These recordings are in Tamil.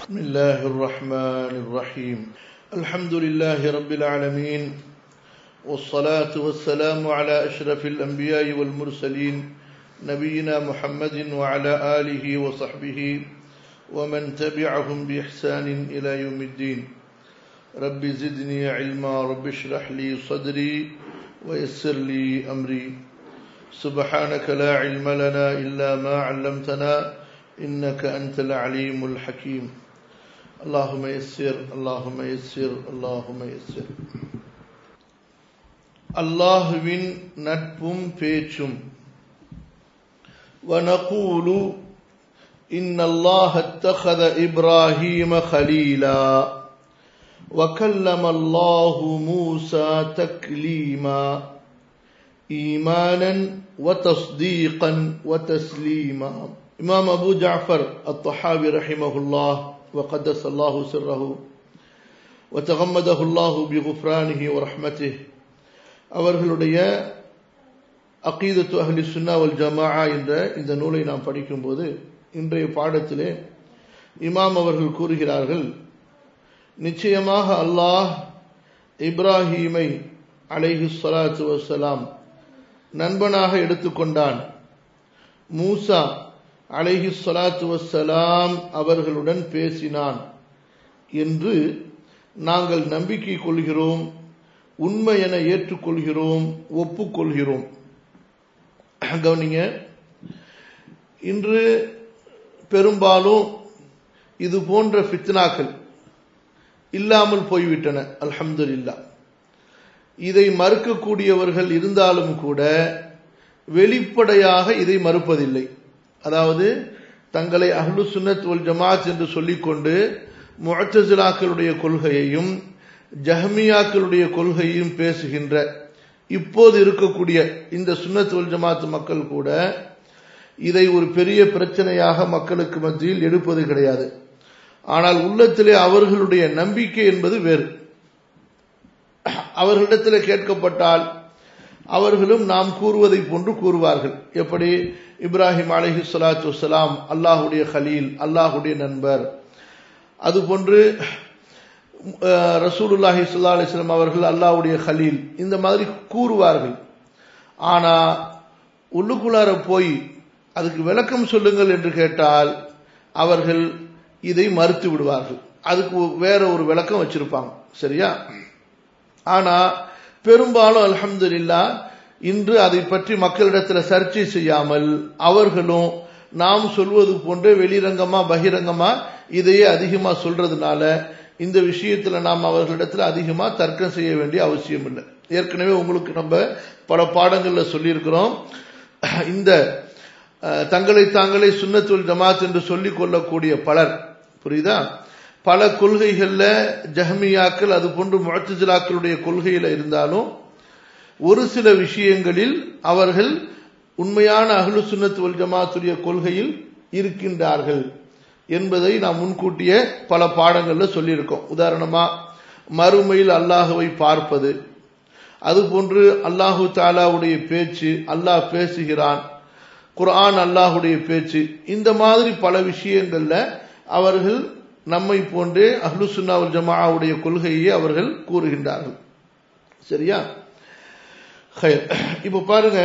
بسم الله الرحمن الرحيم الحمد لله رب العالمين والصلاة والسلام على أشرف الأنبياء والمرسلين نبينا محمد وعلى آله وصحبه ومن تبعهم بإحسان إلى يوم الدين رب زدني علما رب اشرح لي صدري ويسر لي أمري سبحانك لا علم لنا إلا ما علمتنا إنك أنت العليم الحكيم اللهم يسر اللهم يسر اللهم يسر அல்லாஹுவின் நட்பும் பேச்சும் ونقول إن الله اتخذ إبراهيم خليلا وكلم الله موسى تكليما إيمانا وتصديقا وتسليما إمام أبو جعفر الطحاوي رحمه الله وقدس الله سره وتغمده الله بغفرانه ورحمته அவர்களுடைய அகீதத்து அஹ்லி சுன்னா வல் ஜமாஆ என்ற இந்த நூலை நாம் படிக்கும்போது இன்றைய பாடத்திலே இமாம் அவர்கள் கூறுகிறார்கள் நிச்சயமாக அல்லாஹ் இப்ராஹீமை அலைஹி ஸலாத்து வஸ்ஸலாம் நண்பனாக எடுத்துக்கொண்டான் மூசா அலைஹி ஸலாத்து வஸ்ஸலாம் அவர்களுடன் பேசினான் என்று நாங்கள் நம்பிக்கை கொள்கிறோம் உண்மை என ஏற்றுக்கொள்கிறோம் ஒப்புக்கொள்கிறோம் கவனிங்க இன்று பெரும்பாலும் இது போன்ற ஃபித்னாக்கள் இல்லாமல் போய்விட்டன அல்ஹம்துலில்லா இதை மறுக்கக்கூடியவர்கள் இருந்தாலும் கூட வெளிப்படையாக இதை மறுப்பதில்லை அதாவது தங்களை அஹ்லு சுன்னத் ஒல் ஜமாத் என்று சொல்லிக்கொண்டு முஅத்தசிலாக்களுடைய கொள்கையையும் ஜஹமியாக்களுடைய கொள்கையும் பேசுகின்ற இப்போது இருக்கக்கூடிய இந்த சுன்னத் ஒல் ஜமாத் மக்கள் கூட இதை ஒரு பெரிய பிரச்சனையாக மக்களுக்கு மத்தியில் எடுப்பது கிடையாது ஆனால் உள்ளத்திலே அவர்களுடைய நம்பிக்கை என்பது வேறு அவர்களிடத்தில் கேட்கப்பட்டால் அவர்களும் நாம் கூறுவதை போன்று கூறுவார்கள் எப்படி இப்ராஹிம் அலஹி சலாத்து வலாம் அல்லாஹுடைய ஹலீல் அல்லாஹுடைய நண்பர் அதுபோன்று ரசூலுல்லாஹி சுல்லா அலிஸ்லாம் அவர்கள் அல்லாஹுடைய ஹலீல் இந்த மாதிரி கூறுவார்கள் ஆனா உள்ளுக்குள்ளார போய் அதுக்கு விளக்கம் சொல்லுங்கள் என்று கேட்டால் அவர்கள் இதை மறுத்து விடுவார்கள் அதுக்கு வேற ஒரு விளக்கம் வச்சிருப்பாங்க சரியா ஆனா பெரும்பாலும் அலமதுல்லா இன்று அதை பற்றி மக்களிடத்தில் சர்ச்சை செய்யாமல் அவர்களும் நாம் சொல்வது போன்ற வெளிரங்கமா பகிரங்கமா இதையே அதிகமா சொல்றதுனால இந்த விஷயத்துல நாம் அவர்களிடத்துல அதிகமா தர்க்கம் செய்ய வேண்டிய அவசியம் இல்லை ஏற்கனவே உங்களுக்கு நம்ம பல பாடங்கள்ல சொல்லியிருக்கிறோம் இந்த தங்களை தாங்களே சுண்ணத்துல் ஜமாத் என்று சொல்லிக் கொள்ளக்கூடிய பலர் புரியுதா பல கொள்கைகள்ல ஜஹமியாக்கள் அது போன்று முழத்துஜிலாக்களுடைய கொள்கையில இருந்தாலும் ஒரு சில விஷயங்களில் அவர்கள் உண்மையான அகலு சுன்னத் வல் ஜமாத்துடைய கொள்கையில் இருக்கின்றார்கள் என்பதை நாம் முன்கூட்டிய பல பாடங்கள்ல சொல்லியிருக்கோம் உதாரணமா மறுமையில் அல்லாஹுவை பார்ப்பது அதுபோன்று அல்லாஹு தாலாவுடைய பேச்சு அல்லாஹ் பேசுகிறான் குர்ஆன் அல்லாஹுடைய பேச்சு இந்த மாதிரி பல விஷயங்கள்ல அவர்கள் நம்மை போன்றே அஹ்லு சுன்னாவுல் ஜமாவுடைய கொள்கையை அவர்கள் கூறுகின்றார்கள் சரியா இப்ப பாருங்க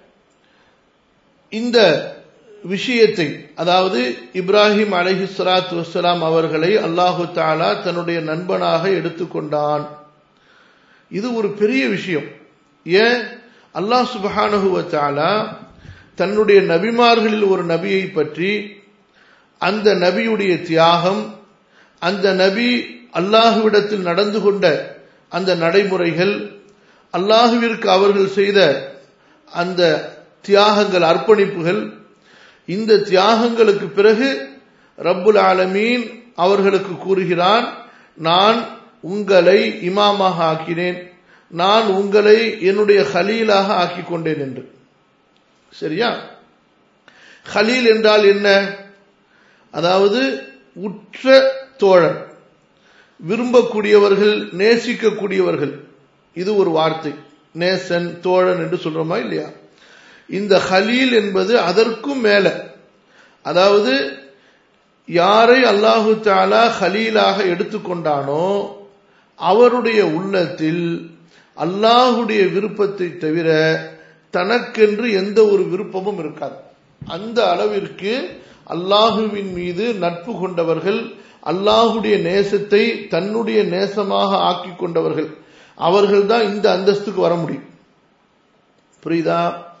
இந்த விஷயத்தை அதாவது இப்ராஹிம் அலஹி சலாத் வசலாம் அவர்களை அல்லாஹு தாலா தன்னுடைய நண்பனாக எடுத்துக்கொண்டான் இது ஒரு பெரிய விஷயம் ஏன் அல்லாஹ் சுபஹானுவ தாலா தன்னுடைய நபிமார்களில் ஒரு நபியை பற்றி அந்த நபியுடைய தியாகம் அந்த நபி அல்லாஹுவிடத்தில் நடந்து கொண்ட அந்த நடைமுறைகள் அல்லாஹுவிற்கு அவர்கள் செய்த அந்த தியாகங்கள் அர்ப்பணிப்புகள் இந்த தியாகங்களுக்கு பிறகு ரப்புல் ஆலமீன் அவர்களுக்கு கூறுகிறான் நான் உங்களை இமாமாக ஆக்கினேன் நான் உங்களை என்னுடைய ஹலீலாக ஆக்கிக் கொண்டேன் என்று சரியா ஹலீல் என்றால் என்ன அதாவது உற்ற தோழன் விரும்பக்கூடியவர்கள் நேசிக்கக்கூடியவர்கள் இது ஒரு வார்த்தை நேசன் தோழன் என்று சொல்றோமா இல்லையா இந்த ஹலீல் என்பது அதற்கும் மேல அதாவது யாரை அல்லாஹு தாலா ஹலீலாக எடுத்துக்கொண்டானோ அவருடைய உள்ளத்தில் அல்லாஹுடைய விருப்பத்தை தவிர தனக்கென்று எந்த ஒரு விருப்பமும் இருக்காது அந்த அளவிற்கு அல்லாஹுவின் மீது நட்பு கொண்டவர்கள் அல்லாஹுடைய நேசத்தை தன்னுடைய நேசமாக ஆக்கி கொண்டவர்கள் அவர்கள் தான் இந்த அந்தஸ்துக்கு வர முடியும் புரியுதா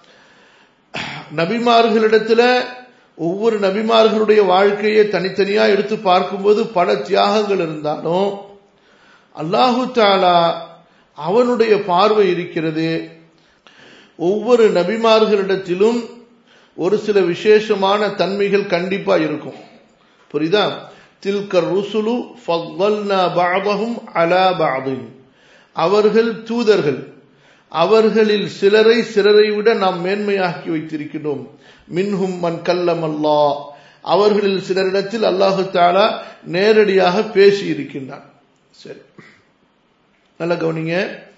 நபிமார்களிடத்துல ஒவ்வொரு நபிமார்களுடைய வாழ்க்கையை தனித்தனியா எடுத்து பார்க்கும்போது பல தியாகங்கள் இருந்தாலும் அல்லாஹு தாலா அவனுடைய பார்வை இருக்கிறது ஒவ்வொரு நபிமார்களிடத்திலும் ஒரு சில விசேஷமான தன்மைகள் கண்டிப்பா இருக்கும் புரியுதா தில்கர் ருசுலு பாதகும் அலா பாதின் அவர்கள் தூதர்கள் அவர்களில் சிலரை சிலரை விட நாம் மேன்மையாக்கி வைத்திருக்கிறோம் மின்ஹும் மன் கல்லம் அல்லா அவர்களில் சிலரிடத்தில் அல்லாஹு தாலா நேரடியாக பேசி இருக்கின்றான் சரி நல்ல கவனிங்க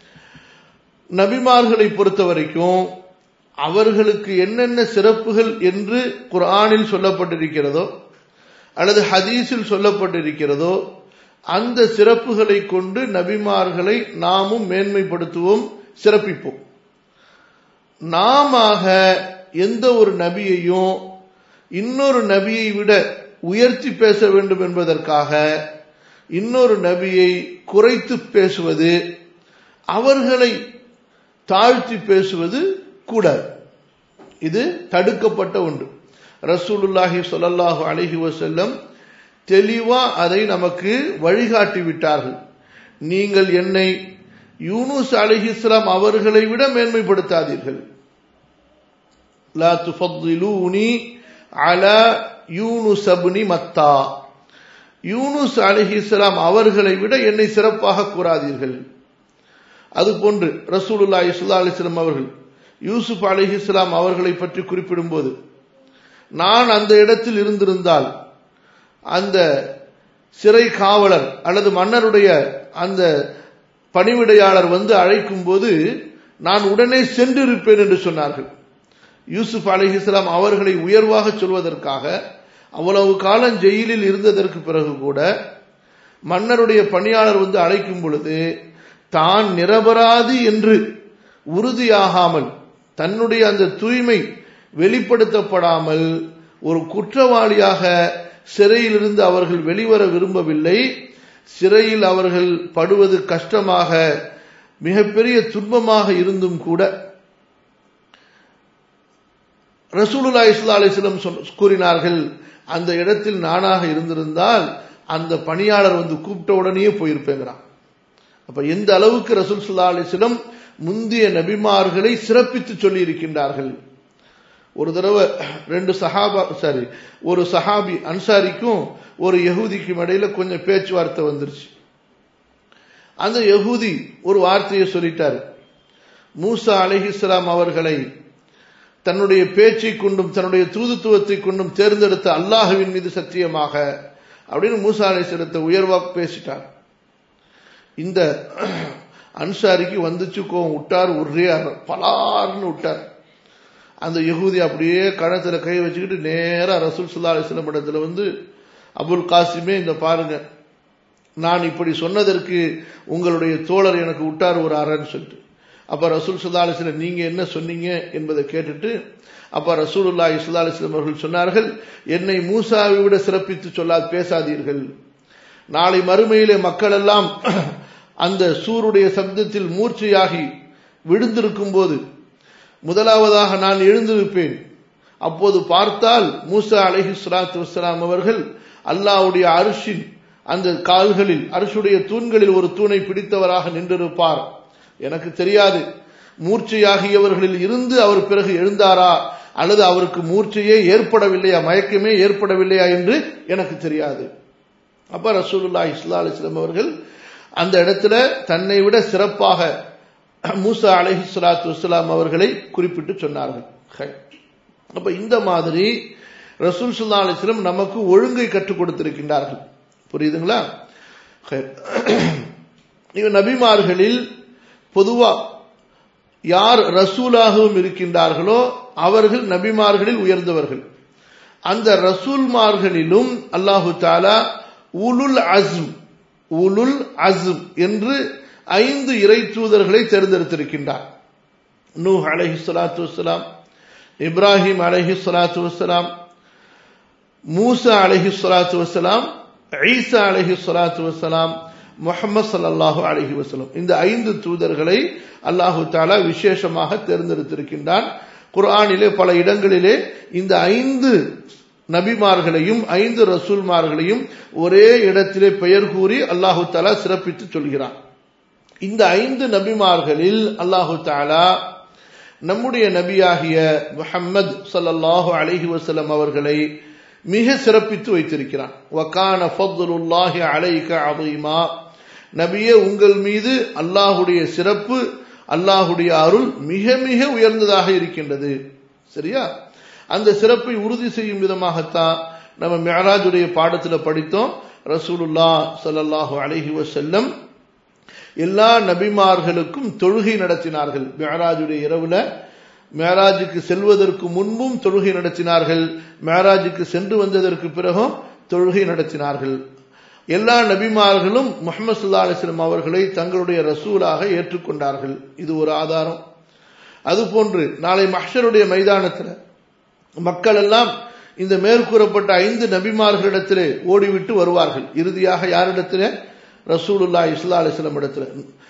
நபிமார்களை பொறுத்த வரைக்கும் அவர்களுக்கு என்னென்ன சிறப்புகள் என்று குரானில் சொல்லப்பட்டிருக்கிறதோ அல்லது ஹதீஸில் சொல்லப்பட்டிருக்கிறதோ அந்த சிறப்புகளை கொண்டு நபிமார்களை நாமும் மேன்மைப்படுத்துவோம் சிறப்பிப்போம் நாம எந்த ஒரு நபியையும் இன்னொரு நபியை விட உயர்த்தி பேச வேண்டும் என்பதற்காக இன்னொரு நபியை குறைத்து பேசுவது அவர்களை தாழ்த்தி பேசுவது கூடாது இது தடுக்கப்பட்ட ஒன்று ரசூலுல்லாஹி சொல்லல்லாஹு அலஹி வசல்லம் தெளிவா அதை நமக்கு வழிகாட்டி விட்டார்கள் நீங்கள் என்னை யூனுஸ் அலஹி இஸ்லாம் அவர்களை விட மேன்மைப்படுத்தாதீர்கள் லா துஃபத்திலூனி அலா யூனுஸ் அப்னி மத்தா யூனுஸ் அலஹி இஸ்லாம் அவர்களை விட என்னை சிறப்பாக கூறாதீர்கள் அதுபோன்று ரசூலுல்லா இஸ்லா அலிஸ்லாம் அவர்கள் யூசுப் அலஹி இஸ்லாம் அவர்களை பற்றி குறிப்பிடும்போது நான் அந்த இடத்தில் இருந்திருந்தால் அந்த சிறை காவலர் அல்லது மன்னருடைய அந்த பணிவிடையாளர் வந்து அழைக்கும் போது நான் உடனே சென்றிருப்பேன் என்று சொன்னார்கள் யூசுப் அலிஹிஸ்லாம் அவர்களை உயர்வாக சொல்வதற்காக அவ்வளவு காலம் ஜெயிலில் இருந்ததற்கு பிறகு கூட மன்னருடைய பணியாளர் வந்து அழைக்கும் பொழுது தான் நிரபராதி என்று உறுதியாகாமல் தன்னுடைய அந்த தூய்மை வெளிப்படுத்தப்படாமல் ஒரு குற்றவாளியாக சிறையிலிருந்து அவர்கள் வெளிவர விரும்பவில்லை சிறையில் அவர்கள் படுவது கஷ்டமாக மிகப்பெரிய துன்பமாக இருந்தும் கூட ரசூலுல்லா இஸ்லா அலிஸ்லம் கூறினார்கள் அந்த இடத்தில் நானாக இருந்திருந்தால் அந்த பணியாளர் வந்து கூப்பிட்ட உடனே போயிருப்பேங்கிறான் அப்ப எந்த அளவுக்கு ரசூல் சுல்லா அலிஸ்லம் முந்தைய நபிமார்களை சிறப்பித்து சொல்லி இருக்கின்றார்கள் ஒரு தடவை ரெண்டு சஹாபா சாரி ஒரு சஹாபி அன்சாரிக்கும் ஒரு யகூதிக்கும் இடையில கொஞ்சம் பேச்சுவார்த்தை வந்துருச்சு அந்த யகூதி ஒரு வார்த்தையை சொல்லிட்டாரு மூசா அலிஹிஸ்லாம் அவர்களை தன்னுடைய பேச்சை கொண்டும் தன்னுடைய தூதுத்துவத்தை கொண்டும் தேர்ந்தெடுத்த அல்லாஹுவின் மீது சத்தியமாக அப்படின்னு மூசா அலிஸ்லத்தை உயர்வா பேசிட்டார் இந்த அன்சாரிக்கு வந்துச்சு கோவம் விட்டார் ஒரே பலார்னு விட்டார் அந்த யகூதி அப்படியே கணத்துல கை வச்சுக்கிட்டு நேரா ரசூல் சுல்லா அலிஸ்லம் இடத்துல வந்து அபுல் காசிமே இந்த பாருங்க நான் இப்படி சொன்னதற்கு உங்களுடைய தோழர் எனக்கு விட்டார் ஒரு அறன்னு சொல்லிட்டு அப்ப ரசூல் சுல்லா அலிஸ்லம் நீங்க என்ன சொன்னீங்க என்பதை கேட்டுட்டு அப்ப ரசூலுல்லா இஸ்லா அலிஸ்லம் அவர்கள் சொன்னார்கள் என்னை மூசாவை விட சிறப்பித்து சொல்லா பேசாதீர்கள் நாளை மறுமையிலே மக்கள் எல்லாம் அந்த சூருடைய சப்தத்தில் மூர்ச்சையாகி விழுந்திருக்கும் போது முதலாவதாக நான் எழுந்திருப்பேன் அப்போது பார்த்தால் மூசா அலஹி சுலாத்து வசலாம் அவர்கள் அல்லாவுடைய அரிசின் அந்த கால்களில் அரிசுடைய தூண்களில் ஒரு தூணை பிடித்தவராக நின்றிருப்பார் எனக்கு தெரியாது மூர்ச்சையாகியவர்களில் இருந்து அவர் பிறகு எழுந்தாரா அல்லது அவருக்கு மூர்ச்சையே ஏற்படவில்லையா மயக்கமே ஏற்படவில்லையா என்று எனக்கு தெரியாது அப்ப ரசூலுல்லா இஸ்லா அலிஸ்லாம் அவர்கள் அந்த இடத்துல தன்னை விட சிறப்பாக மூசா அலஹி சலாத்து வலாம் அவர்களை குறிப்பிட்டு சொன்னார்கள் அப்ப இந்த மாதிரி ரசூல் சுல்லா அலிஸ்லம் நமக்கு ஒழுங்கை கற்றுக் கொடுத்திருக்கின்றார்கள் புரியுதுங்களா இவ நபிமார்களில் பொதுவா யார் ரசூலாகவும் இருக்கின்றார்களோ அவர்கள் நபிமார்களில் உயர்ந்தவர்கள் அந்த ரசூல்மார்களிலும் அல்லாஹு தாலா உலுல் அஸ்ம் உலுல் அஸ்ம் என்று ஐந்து இறை தூதர்களை தேர்ந்தெடுத்திருக்கின்றார் நூ அலஹி சலாத்து வலாம் இப்ராஹிம் அலஹி சலாத்து வலாம் மூசா அலஹி சலாத்து வலாம் ஈசா அலஹி சலாத்து வலாம் முகமது சல்லாஹு அலஹி வசலம் இந்த ஐந்து தூதர்களை அல்லாஹு தாலா விசேஷமாக தேர்ந்தெடுத்திருக்கின்றான் குர்ஆனிலே பல இடங்களிலே இந்த ஐந்து நபிமார்களையும் ஐந்து ரசூல்மார்களையும் ஒரே இடத்திலே பெயர் கூறி அல்லாஹு தாலா சிறப்பித்து சொல்கிறான் இந்த ஐந்து நபிமார்களில் அல்லாஹு தாலா நம்முடைய நபியாகிய முஹம்மது சல்லல்லாஹு அலஹி வசலம் அவர்களை மிக சிறப்பித்து வைத்திருக்கிறான் வக்கான ஃபதுல்லாஹி அலைக அதீமா நபியே உங்கள் மீது அல்லாஹுடைய சிறப்பு அல்லாஹுடைய அருள் மிக மிக உயர்ந்ததாக இருக்கின்றது சரியா அந்த சிறப்பை உறுதி செய்யும் விதமாகத்தான் நம்ம மேராஜுடைய பாடத்தில் படித்தோம் ரசூலுல்லா சல்லாஹூ அலஹி வசல்லம் எல்லா நபிமார்களுக்கும் தொழுகை நடத்தினார்கள் மேராஜுடைய இரவுல மேராஜுக்கு செல்வதற்கு முன்பும் தொழுகை நடத்தினார்கள் மேராஜுக்கு சென்று வந்ததற்கு பிறகும் தொழுகை நடத்தினார்கள் எல்லா நபிமார்களும் முகமது சுல்லா அலிஸ்லம் அவர்களை தங்களுடைய ரசூலாக ஏற்றுக்கொண்டார்கள் இது ஒரு ஆதாரம் அதுபோன்று நாளை மஹருடைய மைதானத்தில் மக்கள் எல்லாம் இந்த மேற்கூறப்பட்ட ஐந்து நபிமார்களிடத்திலே ஓடிவிட்டு வருவார்கள் இறுதியாக யாரிடத்திலே ரசூலுல்லா இஸ்லா அலிஸ்லாம் இடத்துல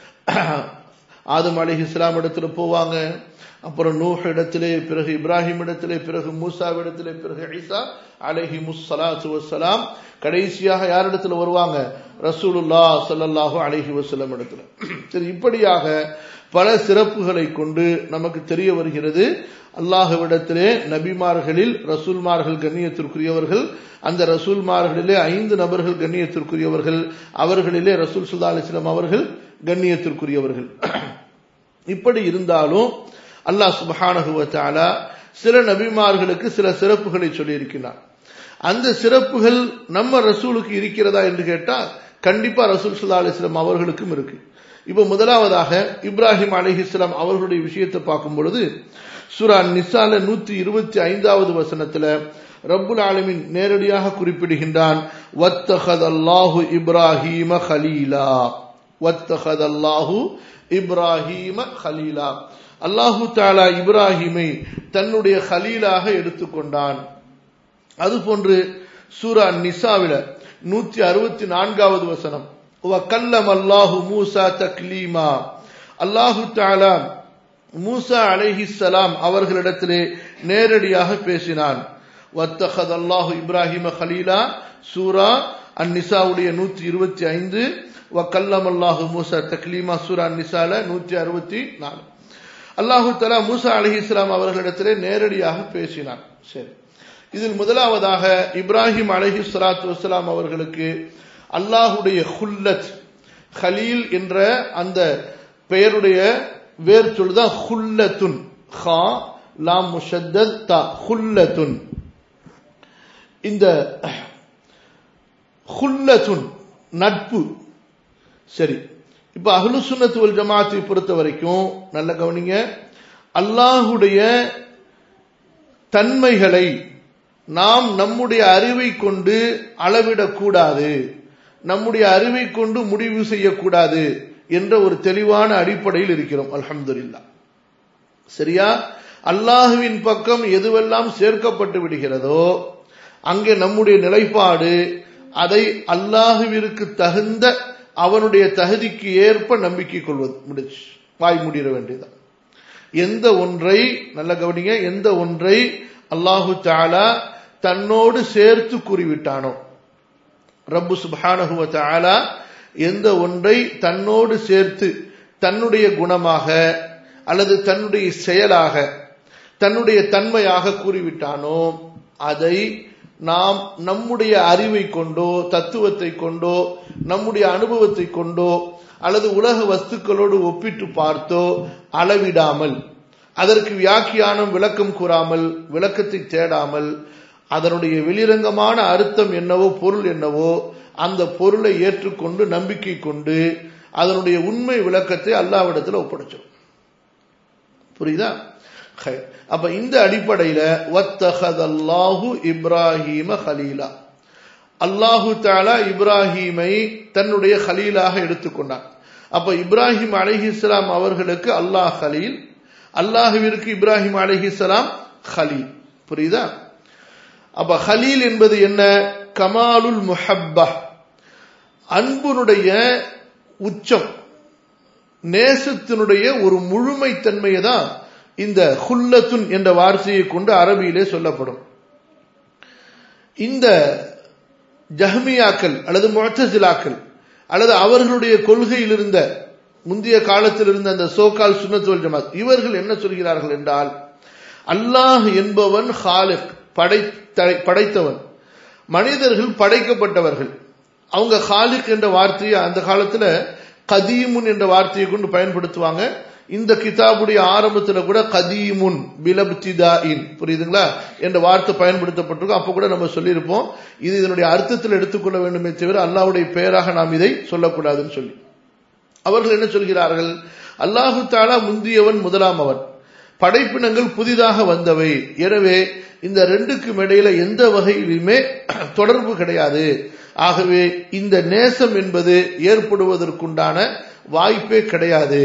ஆதம் அலி இஸ்லாம் இடத்துல போவாங்க அப்புறம் நூஹ் இடத்திலே பிறகு இப்ராஹிம் இடத்திலே பிறகு மூசா இடத்திலே பிறகு ஐசா அலஹி முஸ்ஸலாத்து வசலாம் கடைசியாக யாரிடத்துல வருவாங்க ரசூலுல்லா சல்லல்லாஹு அலஹி வசலம் இடத்துல சரி இப்படியாக பல சிறப்புகளை கொண்டு நமக்கு தெரிய வருகிறது அல்லாஹுவிடத்திலே நபிமார்களில் ரசூல்மார்கள் கண்ணியத்திற்குரியவர்கள் அந்த ரசூல்மார்களிலே ஐந்து நபர்கள் கண்ணியத்திற்குரியவர்கள் அவர்களிலே ரசூல் சுல்லா அலிஸ்லாம் அவர்கள் கண்ணியத்திற்குரியவர்கள் இப்படி இருந்தாலும் அல்லாஹ் சுபஹானகுவத்தாலா சில நபிமார்களுக்கு சில சிறப்புகளை சொல்லியிருக்கிறார் அந்த சிறப்புகள் நம்ம ரசூலுக்கு இருக்கிறதா என்று கேட்டா கண்டிப்பா ரசூல் சுல்லா அலிஸ்லாம் அவர்களுக்கும் இருக்கு இப்ப முதலாவதாக இப்ராஹிம் அலிஹிஸ்லாம் அவர்களுடைய விஷயத்தை பார்க்கும் பொழுது சுரா நிசால நூத்தி இருபத்தி ஐந்தாவது வசனத்துல ரப்புல் ஆலமின் நேரடியாக குறிப்பிடுகின்றான் வத்தஹத் அல்லாஹு இப்ராஹீம ஹலீலா வத்தஹத் அல்லாஹு இப்ராஹீம ஹலீலா அல்லாஹு தாலா இப்ராஹிமை தன்னுடைய ஹலீலாக எடுத்துக்கொண்டான் அதுபோன்று சூரா நிசாவில நூத்தி அறுபத்தி நான்காவது வசனம் கல்லம் அல்லாஹு மூசா தக்லீமா அல்லாஹு தாலா மூசா அலைஹி சலாம் அவர்களிடத்திலே நேரடியாக பேசினான் வத்தஹத் அல்லாஹு இப்ராஹிம ஹலீலா சூரா அந்நிசாவுடைய நூற்றி இருபத்தி ஐந்து வக்கல்லம் அல்லாஹு மூசா தக்லீமா சூரா நிசால நூற்றி அறுபத்தி நாலு அல்லாஹு தலா மூசா அலஹி இஸ்லாம் அவர்களிடத்திலே நேரடியாக பேசினார் சரி இதில் முதலாவதாக இப்ராஹிம் அலஹி சலாத்து வஸ்லாம் அவர்களுக்கு அல்லாஹுடைய ஹுல்லத் ஹலீல் என்ற அந்த பெயருடைய வேர் சொல்லுதான் ஹுல்லத்துன் ஹா லாம் முஷத்தத் தா ஹுல்லத்துன் இந்த ஹுல்லத்துன் நட்பு சரி இப்ப அஹ்லு சுன்னத்து வல் ஜமாத்தை பொறுத்த வரைக்கும் நல்ல கவனிங்க அல்லாஹுடைய தன்மைகளை நாம் நம்முடைய அறிவை கொண்டு அளவிடக்கூடாது நம்முடைய அறிவை கொண்டு முடிவு செய்யக்கூடாது என்ற ஒரு தெளிவான அடிப்படையில் இருக்கிறோம் அல்ஹம்துல்லா சரியா அல்லாஹுவின் பக்கம் எதுவெல்லாம் சேர்க்கப்பட்டு விடுகிறதோ அங்கே நம்முடைய நிலைப்பாடு அதை அல்லாஹுவிற்கு தகுந்த அவனுடைய தகுதிக்கு ஏற்ப நம்பிக்கை கொள்வது முடிச்சு வாய் முடிட வேண்டியதான் எந்த ஒன்றை நல்ல கவனிங்க எந்த ஒன்றை அல்லாஹு தாலா தன்னோடு சேர்த்து கூறிவிட்டானோ ரப்பு சுபானகுவ தாலா எந்த ஒன்றை தன்னோடு சேர்த்து தன்னுடைய குணமாக அல்லது தன்னுடைய செயலாக தன்னுடைய தன்மையாக கூறிவிட்டானோ அதை நாம் நம்முடைய அறிவை கொண்டோ தத்துவத்தை கொண்டோ நம்முடைய அனுபவத்தை கொண்டோ அல்லது உலக வஸ்துக்களோடு ஒப்பிட்டு பார்த்தோ அளவிடாமல் அதற்கு வியாக்கியானம் விளக்கம் கூறாமல் விளக்கத்தை தேடாமல் அதனுடைய வெளிரங்கமான அர்த்தம் என்னவோ பொருள் என்னவோ அந்த பொருளை ஏற்றுக்கொண்டு நம்பிக்கை கொண்டு அதனுடைய உண்மை விளக்கத்தை அல்லாவிடத்தில் ஒப்படைச்சிடும் புரியுதா அப்ப இந்த அடிப்படையில வத்தஹதல்லாஹு இப்ராஹீம ஹலீலா அல்லாஹு தாலா இப்ராஹீமை தன்னுடைய ஹலீலாக எடுத்துக்கொண்டான் அப்ப இப்ராஹிம் அலிஹிஸ்லாம் அவர்களுக்கு அல்லாஹ் ஹலீல் அல்லாஹுவிற்கு இப்ராஹிம் அலிஹிஸ்லாம் ஹலீல் புரியுதா அப்ப ஹலீல் என்பது என்ன கமாலுல் முஹப்பா அன்புனுடைய உச்சம் நேசத்தினுடைய ஒரு முழுமைத்தன்மையை தான் இந்த ஹுல்லத்துன் என்ற வார்த்தையை கொண்டு அரபியிலே சொல்லப்படும் இந்த ஜஹ்மியாக்கள் அல்லது முழத்தசிலாக்கள் அல்லது அவர்களுடைய கொள்கையில் இருந்த முந்தைய காலத்தில் இருந்த அந்த சோகால் சுனத்துவல் ஜமாத் இவர்கள் என்ன சொல்கிறார்கள் என்றால் அல்லாஹ் என்பவன் ஹாலிக் படை படைத்தவன் மனிதர்கள் படைக்கப்பட்டவர்கள் அவங்க ஹாலிக் என்ற வார்த்தையை அந்த காலத்துல கதீமுன் என்ற வார்த்தையை கொண்டு பயன்படுத்துவாங்க இந்த கிதாபுடைய ஆரம்பத்துல கூட கதீமுன் பிலப்திதாயின் புரியுதுங்களா என்ற வார்த்தை பயன்படுத்தப்பட்டிருக்கும் அப்ப கூட நம்ம சொல்லியிருப்போம் இது இதனுடைய அர்த்தத்தில் எடுத்துக்கொள்ள வேண்டுமே தவிர அல்லாவுடைய பெயராக நாம் இதை சொல்லக்கூடாதுன்னு சொல்லி அவர்கள் என்ன சொல்கிறார்கள் அல்லாஹு தாலா முந்தியவன் முதலாம் அவன் படைப்பினங்கள் புதிதாக வந்தவை எனவே இந்த ரெண்டுக்கும் இடையில எந்த வகையிலுமே தொடர்பு கிடையாது ஆகவே இந்த நேசம் என்பது ஏற்படுவதற்குண்டான வாய்ப்பே கிடையாது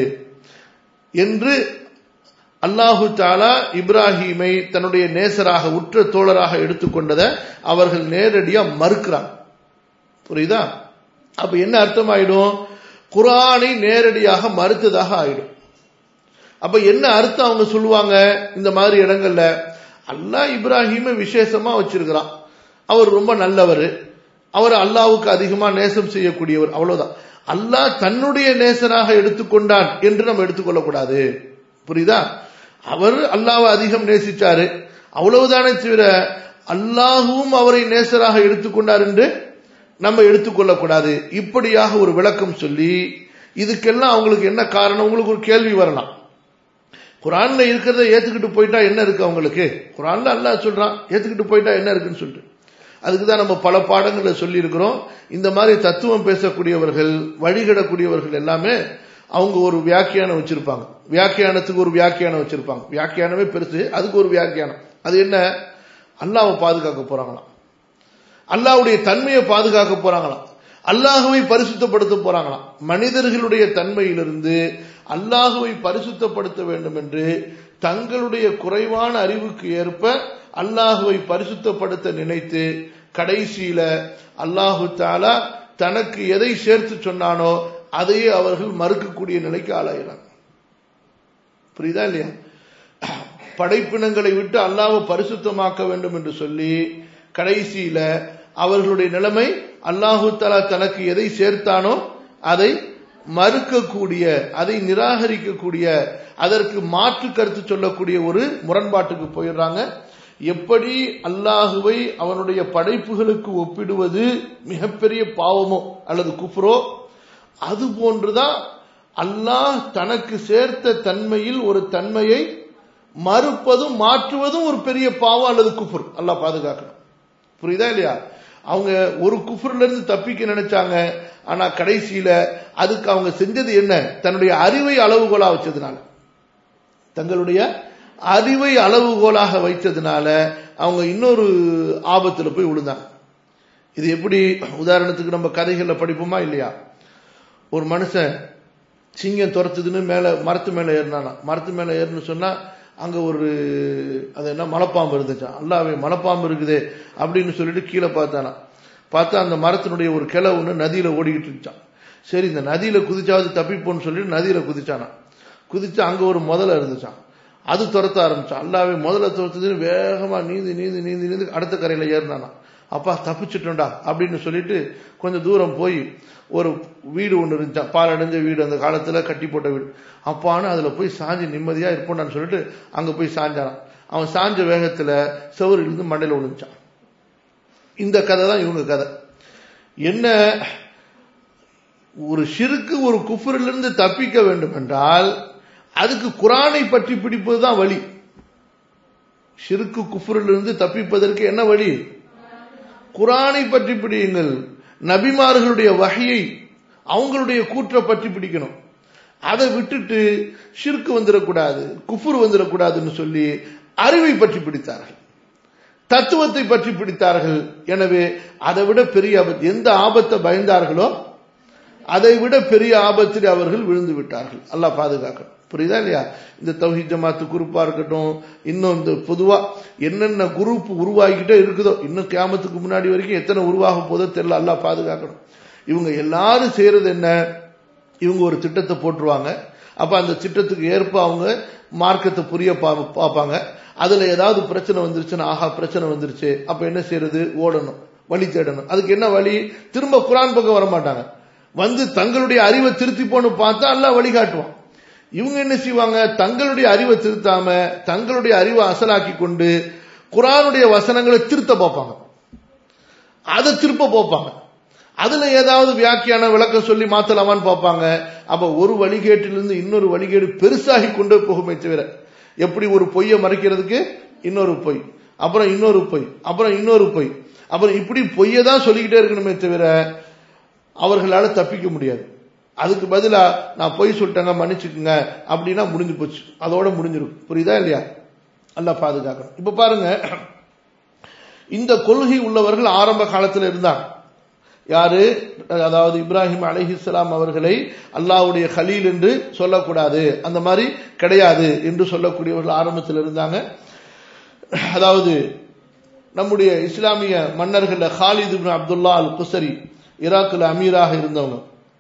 என்று அல்லாஹு தாலா இப்ராஹீமை தன்னுடைய நேசராக உற்ற தோழராக எடுத்துக்கொண்டதை அவர்கள் நேரடியா மறுக்கிறாங்க புரியுதா அப்ப என்ன அர்த்தம் ஆயிடும் குரானை நேரடியாக மறுத்ததாக ஆயிடும் அப்ப என்ன அர்த்தம் அவங்க சொல்லுவாங்க இந்த மாதிரி இடங்கள்ல அல்லாஹ் இப்ராஹிம விசேஷமா வச்சிருக்கிறான் அவர் ரொம்ப நல்லவர் அவர் அல்லாவுக்கு அதிகமா நேசம் செய்யக்கூடியவர் அவ்வளவுதான் அல்லாஹ் தன்னுடைய நேசராக எடுத்துக்கொண்டான் என்று நம்ம எடுத்துக்கொள்ளக்கூடாது புரியுதா அவர் அல்லாவை அதிகம் நேசிச்சாரு அவ்வளவுதானே தவிர அல்லாஹுவும் அவரை நேசராக எடுத்துக்கொண்டார் என்று நம்ம எடுத்துக்கொள்ளக்கூடாது இப்படியாக ஒரு விளக்கம் சொல்லி இதுக்கெல்லாம் அவங்களுக்கு என்ன காரணம் உங்களுக்கு ஒரு கேள்வி வரலாம் குரான்ல இருக்கிறத ஏத்துக்கிட்டு போயிட்டா என்ன இருக்கு அவங்களுக்கு குரான்ல அல்லாஹ் சொல்றான் ஏத்துக்கிட்டு போயிட்டா என்ன இருக்குன்னு சொல்லிட்டு அதுக்கு தான் நம்ம பல பாடங்களை சொல்லி இருக்கிறோம் இந்த மாதிரி தத்துவம் பேசக்கூடியவர்கள் வழிகிடக்கூடியவர்கள் எல்லாமே அவங்க ஒரு வியாக்கியானம் வச்சிருப்பாங்க வியாக்கியானத்துக்கு ஒரு வியாக்கியானம் வச்சிருப்பாங்க வியாக்கியானமே பெருசு அதுக்கு ஒரு வியாக்கியானம் அது என்ன அல்லாவை பாதுகாக்க போறாங்களாம் அல்லாவுடைய தன்மையை பாதுகாக்க போறாங்களாம் அல்லாஹுவை பரிசுத்தப்படுத்த போறாங்களாம் மனிதர்களுடைய தன்மையிலிருந்து அல்லாஹுவை பரிசுத்தப்படுத்த வேண்டும் என்று தங்களுடைய குறைவான அறிவுக்கு ஏற்ப அல்லாஹுவை பரிசுத்தப்படுத்த நினைத்து கடைசியில அல்லாஹு தாலா தனக்கு எதை சேர்த்து சொன்னானோ அதையே அவர்கள் மறுக்கக்கூடிய நிலைக்கு ஆளாகிறாங்க புரியுதா இல்லையா படைப்பினங்களை விட்டு அல்லாஹை பரிசுத்தமாக்க வேண்டும் என்று சொல்லி கடைசியில அவர்களுடைய நிலைமை அல்லாஹு தாலா தனக்கு எதை சேர்த்தானோ அதை மறுக்கக்கூடிய அதை நிராகரிக்கக்கூடிய அதற்கு மாற்று கருத்து சொல்லக்கூடிய ஒரு முரண்பாட்டுக்கு போயிடுறாங்க எப்படி அல்லாஹுவை அவனுடைய படைப்புகளுக்கு ஒப்பிடுவது மிகப்பெரிய பாவமோ அல்லது குஃப்ரோ அது போன்றுதான் அல்லாஹ் தனக்கு சேர்த்த தன்மையில் ஒரு தன்மையை மறுப்பதும் மாற்றுவதும் ஒரு பெரிய பாவம் அல்லது குஃபுர் அல்லாஹ் பாதுகாக்கணும் புரியுதா இல்லையா அவங்க ஒரு குஃபுர்ல இருந்து தப்பிக்க நினைச்சாங்க ஆனா கடைசியில அதுக்கு அவங்க செஞ்சது என்ன தன்னுடைய அறிவை அளவுகோலா வச்சதுனால தங்களுடைய அறிவை அளவுகோலாக வைத்ததுனால அவங்க இன்னொரு ஆபத்துல போய் விழுந்தாங்க இது எப்படி உதாரணத்துக்கு நம்ம கதைகள்ல படிப்போமா இல்லையா ஒரு மனுஷன் சிங்கம் துரத்துதுன்னு மேல மரத்து மேல ஏறினானா மரத்து மேல ஏறுன்னு சொன்னா அங்க ஒரு அது என்ன மலைப்பாம்பு இருந்துச்சான் அல்லாவே மலைப்பாம்பு இருக்குது அப்படின்னு சொல்லிட்டு கீழே பார்த்தானா பார்த்தா அந்த மரத்தினுடைய ஒரு கிளை ஒன்று நதியில ஓடிக்கிட்டு இருந்துச்சான் சரி இந்த நதியில குதிச்சாவது தப்பிப்போன்னு சொல்லிட்டு நதியில குதிச்சானா குதிச்சு அங்க ஒரு முதல்ல இருந்துச்சான் அது துரத்த ஆரம்பிச்சான் அல்லாவே முதல்ல துரத்துதுன்னு வேகமா நீந்தி நீந்தி நீந்தி நீந்தி அடுத்த கரையில ஏறினானா அப்பா தப்பிச்சிட்டோண்டா அப்படின்னு சொல்லிட்டு கொஞ்சம் தூரம் போய் ஒரு வீடு ஒன்று இருந்துச்சான் பால் அடைஞ்ச வீடு அந்த காலத்துல கட்டி போட்ட வீடு அப்பான்னு அதுல போய் சாஞ்சு நிம்மதியா இருப்போம்டான்னு சொல்லிட்டு அங்க போய் சாஞ்சானான் அவன் சாஞ்ச வேகத்துல செவரு இருந்து மண்டையில விழுந்துச்சான் இந்த கதை தான் இவங்க கதை என்ன ஒரு சிறுக்கு ஒரு குஃபரிலிருந்து தப்பிக்க வேண்டும் என்றால் அதுக்கு குரானை பற்றி பிடிப்பது தான் வழி சிறுக்கு குஃபரிலிருந்து தப்பிப்பதற்கு என்ன வழி குரானை பற்றி பிடியுங்கள் நபிமார்களுடைய வகையை அவங்களுடைய கூற்றை பற்றி பிடிக்கணும் அதை விட்டுட்டு ஷிர்க்கு வந்துடக்கூடாது குஃபுர் வந்துடக்கூடாதுன்னு சொல்லி அறிவை பற்றி பிடித்தார்கள் தத்துவத்தை பற்றி பிடித்தார்கள் எனவே அதை விட பெரிய ஆபத்து எந்த ஆபத்தை பயந்தார்களோ அதை விட பெரிய ஆபத்தில் அவர்கள் விழுந்து விட்டார்கள் அல்லாஹ் பாதுகாக்கணும் புரியுதா இல்லையா இந்த தௌஹித் ஜமாத்து குரூப்பா இருக்கட்டும் இன்னும் இந்த பொதுவா என்னென்ன குரூப் உருவாகிக்கிட்டே இருக்குதோ இன்னும் கியாமத்துக்கு முன்னாடி வரைக்கும் எத்தனை உருவாக போதோ தெரியல அல்லாஹ் பாதுகாக்கணும் இவங்க எல்லாரும் செய்யறது என்ன இவங்க ஒரு திட்டத்தை போட்டுருவாங்க அப்ப அந்த திட்டத்துக்கு ஏற்ப அவங்க மார்க்கத்தை புரிய பார்ப்பாங்க அதுல ஏதாவது பிரச்சனை வந்துருச்சுன்னா ஆஹா பிரச்சனை வந்துருச்சு அப்ப என்ன செய்யறது ஓடணும் வழி தேடணும் அதுக்கு என்ன வழி திரும்ப குரான் பக்கம் வர மாட்டாங்க வந்து தங்களுடைய அறிவை திருத்தி போன்னு பார்த்தா எல்லாம் வழிகாட்டுவான் இவங்க என்ன செய்வாங்க தங்களுடைய அறிவை திருத்தாம தங்களுடைய அறிவை அசலாக்கி கொண்டு குரானுடைய வசனங்களை திருத்த பார்ப்பாங்க அதை திருப்ப பார்ப்பாங்க அதுல ஏதாவது வியாக்கியான விளக்கம் சொல்லி மாத்தலாமான்னு பார்ப்பாங்க அப்ப ஒரு வழிகேட்டிலிருந்து இன்னொரு வழிகேடு பெருசாகி கொண்டு போகுமே தவிர எப்படி ஒரு பொய்யை மறைக்கிறதுக்கு இன்னொரு பொய் அப்புறம் இன்னொரு பொய் அப்புறம் இன்னொரு பொய் அப்புறம் இப்படி பொய்யை தான் சொல்லிக்கிட்டே இருக்கணுமே தவிர அவர்களால தப்பிக்க முடியாது அதுக்கு பதிலா நான் பொய் சொல்லிட்டேங்க மன்னிச்சுக்குங்க அப்படின்னா முடிஞ்சு போச்சு அதோட முடிஞ்சிருக்கும் புரியுதா இல்லையா நல்லா பாதுகாக்கணும் இப்ப பாருங்க இந்த கொள்கை உள்ளவர்கள் ஆரம்ப காலத்தில் இருந்தாங்க யாரு அதாவது இப்ராஹிம் அலிஹிஸ்லாம் அவர்களை அல்லாவுடைய ஹலீல் என்று சொல்லக்கூடாது அந்த மாதிரி கிடையாது என்று சொல்லக்கூடியவர்கள் ஆரம்பத்தில் இருந்தாங்க அதாவது நம்முடைய இஸ்லாமிய மன்னர்கள் ஹாலித் அப்துல்லா அல் குசரி ஈராக்கில் அமீராக இருந்தவங்க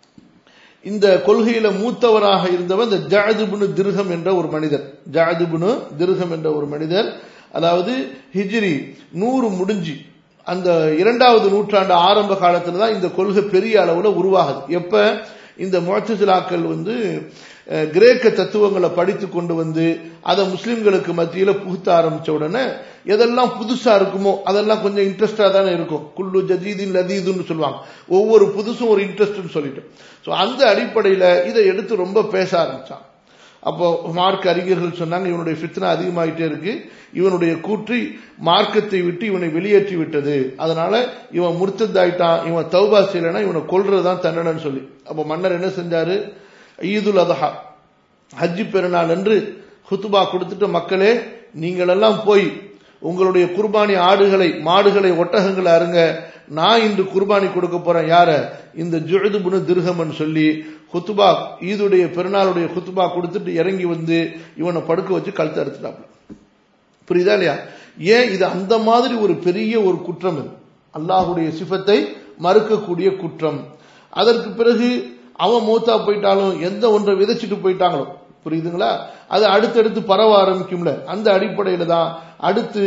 இந்த கொள்கையில மூத்தவராக இருந்தவர் இந்த ஜாதுபுனு திருகம் என்ற ஒரு மனிதர் ஜாதுபுனு திருகம் என்ற ஒரு மனிதர் அதாவது ஹிஜ்ரி நூறு முடிஞ்சு அந்த இரண்டாவது நூற்றாண்டு ஆரம்ப காலத்துல தான் இந்த கொள்கை பெரிய அளவுல உருவாகுது எப்ப இந்த முழத்துசிலாக்கள் வந்து கிரேக்க தத்துவங்களை படித்து கொண்டு வந்து அதை முஸ்லிம்களுக்கு மத்தியில புகுத்த ஆரம்பிச்ச உடனே எதெல்லாம் புதுசா இருக்குமோ அதெல்லாம் கொஞ்சம் இன்ட்ரெஸ்டா தானே இருக்கும் குல்லு ஜதீதின் லதீதுன்னு சொல்லுவாங்க ஒவ்வொரு புதுசும் ஒரு இன்ட்ரெஸ்ட்னு சொல்லிட்டு ஸோ அந்த அடிப்படையில இதை எடுத்து ரொம்ப பேச ஆரம்பிச்சான் அப்போ மார்க் அறிஞர்கள் சொன்னாங்க இவனுடைய ஃபித்னா அதிகமாயிட்டே இருக்கு இவனுடைய கூற்று மார்க்கத்தை விட்டு இவனை வெளியேற்றி விட்டது அதனால இவன் முர்த்ததாயிட்டான் இவன் தௌபா செய்யலைன்னா இவனை கொல்றதுதான் தண்டனைன்னு சொல்லி அப்போ மன்னர் என்ன செஞ்சாரு ஈதுல் அதஹா ஹஜ்ஜி பெருநாள் என்று ஹுத்துபா கொடுத்துட்டு மக்களே நீங்களெல்லாம் போய் உங்களுடைய குர்பானி ஆடுகளை மாடுகளை ஒட்டகங்களை அருங்க நான் இன்று குர்பானி கொடுக்க போறேன் யார இந்த ஜுழுதுபுனு திருகமன் சொல்லி குத்துபா ஈதுடைய பெருநாளுடைய குத்துபா கொடுத்துட்டு இறங்கி வந்து இவனை படுக்க வச்சு கழுத்து அறுத்துட்டாப்ல புரியுதா இல்லையா ஏன் இது அந்த மாதிரி ஒரு பெரிய ஒரு குற்றம் இது அல்லாஹுடைய சிஃபத்தை மறுக்கக்கூடிய குற்றம் அதற்கு பிறகு அவன் மூத்தா போயிட்டாலும் எந்த ஒன்றை விதைச்சிட்டு போயிட்டாங்களோ புரியுதுங்களா அது அடுத்தடுத்து பரவ ஆரம்பிக்கும்ல அந்த அடிப்படையில தான் அடுத்து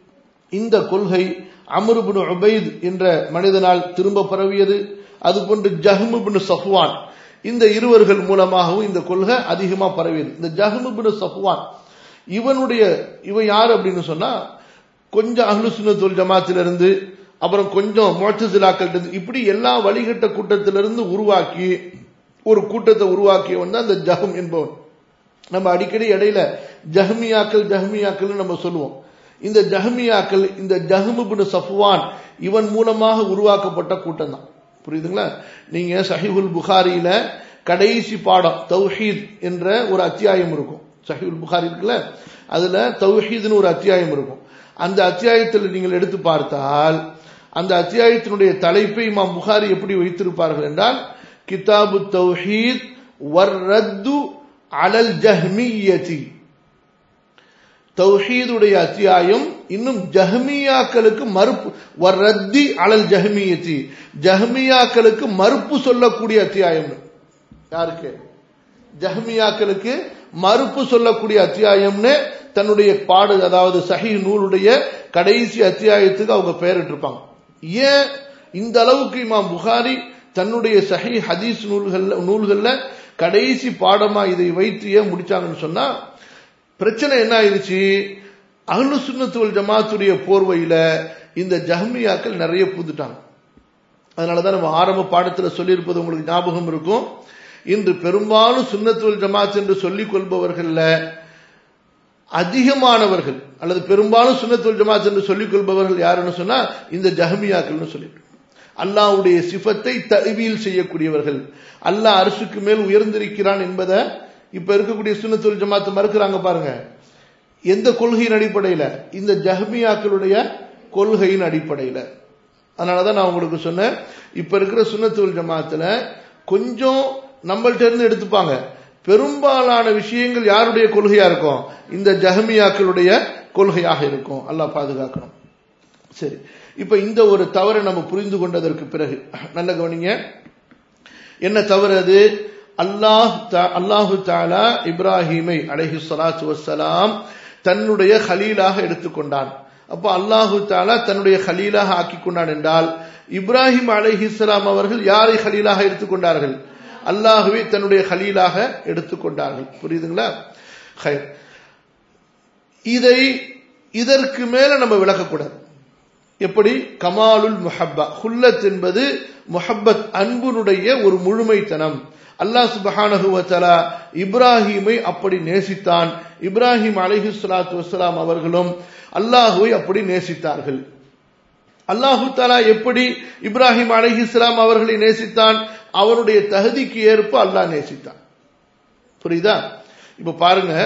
இந்த கொள்கை அமருபின் உபைத் என்ற மனிதனால் திரும்ப பரவியது அதுபோன்று ஜஹ்முபின் சஃப்வான் இந்த இருவர்கள் மூலமாகவும் இந்த கொள்கை அதிகமா பரவியது இந்த ஜஹ்முபின் சஃப்வான் இவனுடைய இவன் யார் அப்படின்னு சொன்னா கொஞ்சம் அஹ்லு சுன்னத்துல் ஜமாத்திலிருந்து அப்புறம் கொஞ்சம் மோட்டசிலாக்கள் இருந்து இப்படி எல்லா வழிகட்ட கூட்டத்திலிருந்து உருவாக்கி ஒரு கூட்டத்தை உருவாக்கியவன் தான் இந்த ஜஹம் என்பவன் நம்ம அடிக்கடி இடையில ஜஹ்மியாக்கள் ஜஹ்மியாக்கள் நம்ம சொல்லுவோம் இந்த ஜஹ்மியாக்கள் இந்த ஜஹ்முபின் சஃப்வான் இவன் மூலமாக உருவாக்கப்பட்ட கூட்டம் தான் புரியுதுங்களா நீங்க சஹிபுல் புகாரியில கடைசி பாடம் தௌஹீத் என்ற ஒரு அத்தியாயம் இருக்கும் சஹிபுல் புகாரி இருக்குல்ல அதுல தௌஹீத்னு ஒரு அத்தியாயம் இருக்கும் அந்த அத்தியாயத்தில் நீங்கள் எடுத்து பார்த்தால் அந்த அத்தியாயத்தினுடைய தலைப்பை இமாம் புகாரி எப்படி வைத்திருப்பார்கள் என்றால் கிதாபு தௌஹீத் வர்ரத்து அலல் ஜஹ்மியதி தௌஹீதுடைய அத்தியாயம் இன்னும் ஜஹ்மியாக்களுக்கு மறுப்பு வர்ரத்தி அலல் ஜஹ்மியத்தி ஜஹ்மியாக்களுக்கு மறுப்பு சொல்லக்கூடிய அத்தியாயம் யாருக்கு ஜஹ்மியாக்களுக்கு மறுப்பு சொல்லக்கூடிய அத்தியாயம்னு தன்னுடைய பாடு அதாவது சஹி நூலுடைய கடைசி அத்தியாயத்துக்கு அவங்க பெயரிட்டிருப்பாங்க ஏன் இந்த அளவுக்கு இமாம் புகாரி தன்னுடைய சஹி ஹதீஸ் நூல்கள்ல நூல்கள்ல கடைசி பாடமா இதை வைத்து ஏன் முடிச்சாங்கன்னு சொன்னா பிரச்சனை என்ன ஆயிடுச்சு அகலு சுண்ணத்துவல் ஜமாத்துடைய போர்வையில இந்த ஜஹ்மியாக்கள் நிறைய புதுட்டாங்க அதனாலதான் நம்ம ஆரம்ப பாடத்துல சொல்லியிருப்பது உங்களுக்கு ஞாபகம் இருக்கும் இன்று பெரும்பாலும் சுண்ணத்துவல் ஜமாத் என்று சொல்லிக் கொள்பவர்கள்ல அதிகமானவர்கள் அல்லது பெரும்பாலும் சுண்ணத்துவல் ஜமாத் என்று சொல்லிக் கொள்பவர்கள் யாருன்னு சொன்னா இந்த ஜஹமியாக்கள்னு சொல்லிட்டு அல்லாஹ்வுடைய சிஃபத்தை தவியில் செய்யக்கூடியவர்கள் அல்லாஹ் அரசுக்கு மேல் உயர்ந்திருக்கிறான் என்பதை இப்ப இருக்கக்கூடிய சுன்னத்துல் ஜமாத்து மறுக்கிறாங்க பாருங்க எந்த கொள்கையின் அடிப்படையில இந்த ஜஹ்மியாக்களுடைய கொள்கையின் அடிப்படையில அதனாலதான் நான் உங்களுக்கு சொன்னேன் இப்ப இருக்கிற சுன்னத்துல் ஜமாத்துல கொஞ்சம் நம்மள்ட்ட இருந்து எடுத்துப்பாங்க பெரும்பாலான விஷயங்கள் யாருடைய கொள்கையா இருக்கும் இந்த ஜஹமியாக்களுடைய கொள்கையாக இருக்கும் அல்லாஹ் பாதுகாக்கணும் சரி இப்ப இந்த ஒரு தவறை நம்ம புரிந்து கொண்டதற்கு பிறகு நல்ல கவனிங்க என்ன தவறு அது அல்லாஹ் அல்லாஹு தாலா இப்ராஹிமை அலைஹி ஸலாத்து வஸ்ஸலாம் தன்னுடைய ஹலீலாக எடுத்துக்கொண்டான் அப்போ அல்லாஹு தாலா தன்னுடைய ஹலீலாக ஆக்கி கொண்டான் என்றால் இப்ராஹிம் அலைஹிஸ்லாம் அவர்கள் யாரை ஹலீலாக எடுத்துக்கொண்டார்கள் அல்லாஹுவே தன்னுடைய ஹலீலாக எடுத்துக்கொண்டார்கள் புரியுதுங்களா ஹைர் இதை இதற்கு மேல நம்ம விளக்கக்கூடாது எப்படி கமாலுல் முஹப்பா ஹுல்லத் என்பது முஹப்பத் அன்புனுடைய ஒரு முழுமைத்தனம் அல்லாஹ் சுபஹானஹு வதஆலா இப்ராஹீமை அப்படி நேசித்தான் இப்ராஹிம் அலைஹி ஸலாத்து வஸலாம் அவர்களும் அல்லாஹுவை அப்படி நேசித்தார்கள் அல்லாஹு தாலா எப்படி இப்ராஹிம் அலைஹிஸ்லாம் அவர்களை நேசித்தான் அவருடைய தகுதிக்கு ஏற்ப அல்லாஹ் நேசித்தான் புரியுதா இப்ப பாருங்க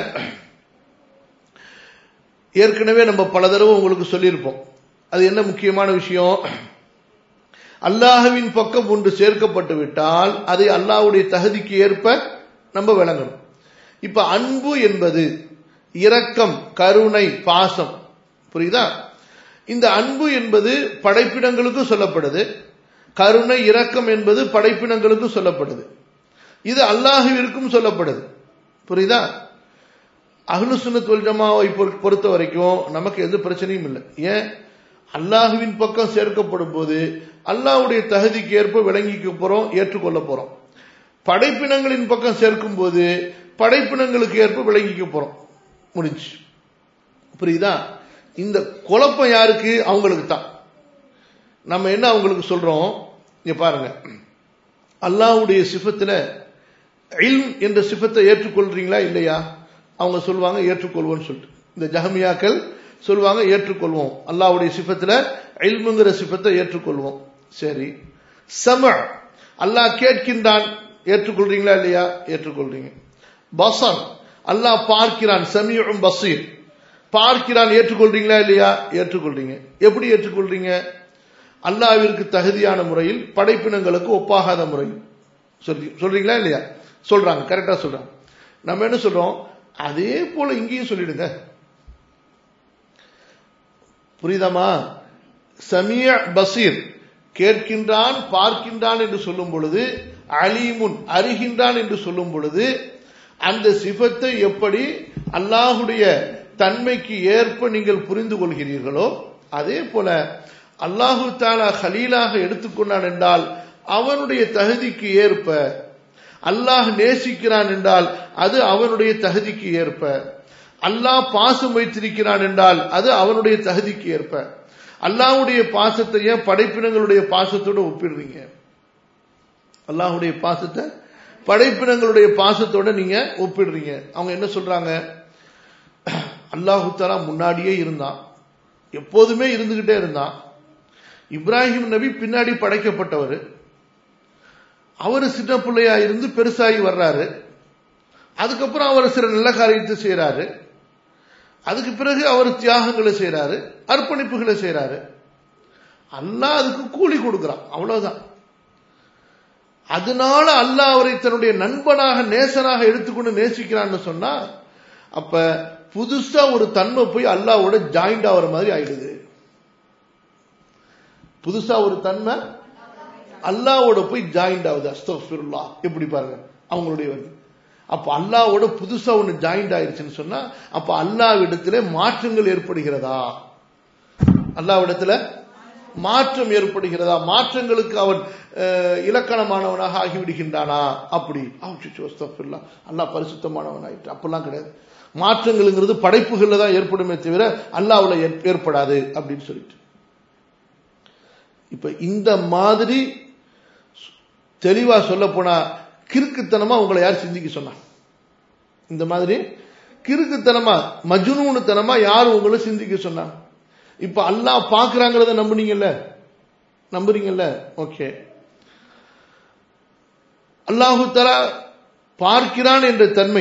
ஏற்கனவே நம்ம பல தடவை உங்களுக்கு சொல்லியிருப்போம் அது என்ன முக்கியமான விஷயம் அல்லாஹுவின் பக்கம் ஒன்று சேர்க்கப்பட்டு விட்டால் அதை அல்லாஹ்வுடைய தகுதிக்கு ஏற்ப நம்ம விளங்கணும் இப்ப அன்பு என்பது இரக்கம் கருணை பாசம் புரியுதா இந்த அன்பு என்பது படைப்பினங்களுக்கும் சொல்லப்படுது கருணை இரக்கம் என்பது படைப்பினங்களுக்கும் சொல்லப்படுது இது அல்லாஹுவிற்கும் சொல்லப்படுது புரியுதா அஹ்லு சுன்னத் வல் ஜமாவை பொறுத்த வரைக்கும் நமக்கு எந்த பிரச்சனையும் இல்லை ஏன் அல்லாஹுவின் பக்கம் சேர்க்கப்படும் போது அல்லாஹ்வுடைய தகுதிக்கு ஏற்ப விளங்கிக்க போறோம் ஏற்றுக்கொள்ள போறோம் படைப்பினங்களின் பக்கம் சேர்க்கும் போது படைப்பினங்களுக்கு ஏற்ப விளங்கிக்க போறோம் முடிஞ்சு புரியுதா இந்த குழப்பம் யாருக்கு அவங்களுக்கு தான் நம்ம என்ன அவங்களுக்கு சொல்றோம் இங்க பாருங்க அல்லாஹ்வுடைய சிஃபத்துல இல்ம் என்ற சிஃபத்தை ஏற்றுக்கொள்றீங்களா இல்லையா அவங்க சொல்லுவாங்க ஏற்றுக்கொள்வோம்னு சொல்லிட்டு இந்த ஜஹமியாக்கள் சொல்லுவாங்க ஏற்றுக்கொள்வோம் அல்லாஹ்வுடைய சிஃபத்துல இல்முங்கிற சிஃபத்தை ஏற்றுக்கொள்வோம் சரி சம அல்லாஹ் கேட்கின்றான் ஏற்றுக்கொள்றீங்களா இல்லையா ஏற்றுக்கொள்றீங்க பசர் அல்லாஹ் பார்க்கிறான் சமீஉம் பசீர் பார்க்கிறான் ஏற்றுக்கொள்றீங்களா இல்லையா ஏற்றுக்கொள்றீங்க எப்படி ஏற்றுக்கொள்றீங்க அல்லாவிற்கு தகுதியான முறையில் படைப்பினங்களுக்கு ஒப்பாகாத முறையில் சொல்லி சொல்றீங்களா இல்லையா சொல்றாங்க கரெக்டா சொல்றாங்க நம்ம என்ன சொல்றோம் அதே போல இங்கேயும் சொல்லிடுங்க புரியுதாமா சமிய பசீர் கேட்கின்றான் பார்க்கின்றான் என்று சொல்லும் பொழுது அலீமுன் அறிகின்றான் என்று சொல்லும் பொழுது அந்த சிபத்தை எப்படி அல்லாஹுடைய தன்மைக்கு ஏற்ப நீங்கள் புரிந்து கொள்கிறீர்களோ அதே போல அல்லாஹு தாலா ஹலீலாக எடுத்துக்கொண்டான் என்றால் அவனுடைய தகுதிக்கு ஏற்ப அல்லாஹ் நேசிக்கிறான் என்றால் அது அவனுடைய தகுதிக்கு ஏற்ப அல்லாஹ் பாசம் வைத்திருக்கிறான் என்றால் அது அவனுடைய தகுதிக்கு ஏற்ப அல்லாஹுடைய பாசத்தை ஏன் படைப்பினங்களுடைய பாசத்தோட ஒப்பிடுறீங்க அல்லாஹுடைய பாசத்தை படைப்பினங்களுடைய பாசத்தோட நீங்க ஒப்பிடுறீங்க அவங்க என்ன சொல்றாங்க அல்லாஹு தாலா முன்னாடியே இருந்தான் எப்போதுமே இருந்துகிட்டே இருந்தான் இப்ராஹிம் நபி பின்னாடி படைக்கப்பட்டவர் அவர் சின்ன பிள்ளையா இருந்து பெருசாகி வர்றாரு அதுக்கப்புறம் அவர் சில நல்ல காரியத்தை செய்யறாரு அதுக்கு பிறகு அவர் தியாகங்களை செய்யறாரு அர்ப்பணிப்புகளை செய்யறாரு அல்லாஹ் அதுக்கு கூலி கொடுக்கிறான் அவ்வளவுதான் அதனால அல்லாஹ் அவரை தன்னுடைய நண்பனாக நேசனாக எடுத்துக்கொண்டு நேசிக்கிறான்னு சொன்னா அப்ப புதுசா ஒரு தன்மை போய் அல்லாவோட ஜாயிண்ட் ஆகிற மாதிரி ஆயிடுது புதுசா ஒரு தன்மை அல்லாவோட போய் ஜாயிண்ட் ஆகுது அஸ்தபிருல்லா எப்படி பாருங்க அவங்களுடைய வந்து அப்ப அல்லாவோட புதுசா ஒண்ணு ஜாயிண்ட் ஆயிருச்சுன்னு சொன்னா அப்ப அல்லாவிடத்துல மாற்றங்கள் ஏற்படுகிறதா அல்லாவிடத்துல மாற்றம் ஏற்படுகிறதா மாற்றங்களுக்கு அவன் இலக்கணமானவனாக ஆகிவிடுகின்றானா அப்படி அல்லா பரிசுத்தமானவன் ஆயிட்டு அப்பெல்லாம் கிடையாது மாற்றங்கள்ங்கிறது படைப்புகள்ல தான் ஏற்படுமே தவிர அல்லாவுல ஏற்படாது அப்படின்னு சொல்லிட்டு இப்ப இந்த மாதிரி தெளிவா சொல்ல போனா கிறுக்குத்தனமா உங்களை யார் சிந்திக்க சொன்னா இந்த மாதிரி கிறுக்குத்தனமா மஜுனூனுத்தனமா யார் உங்களை சிந்திக்க சொன்னா இப்ப அல்லாஹ் பாக்குறாங்கிறத நம்புனீங்கல்ல நம்புறீங்கல்ல ஓகே அல்லாஹு தலா பார்க்கிறான் என்ற தன்மை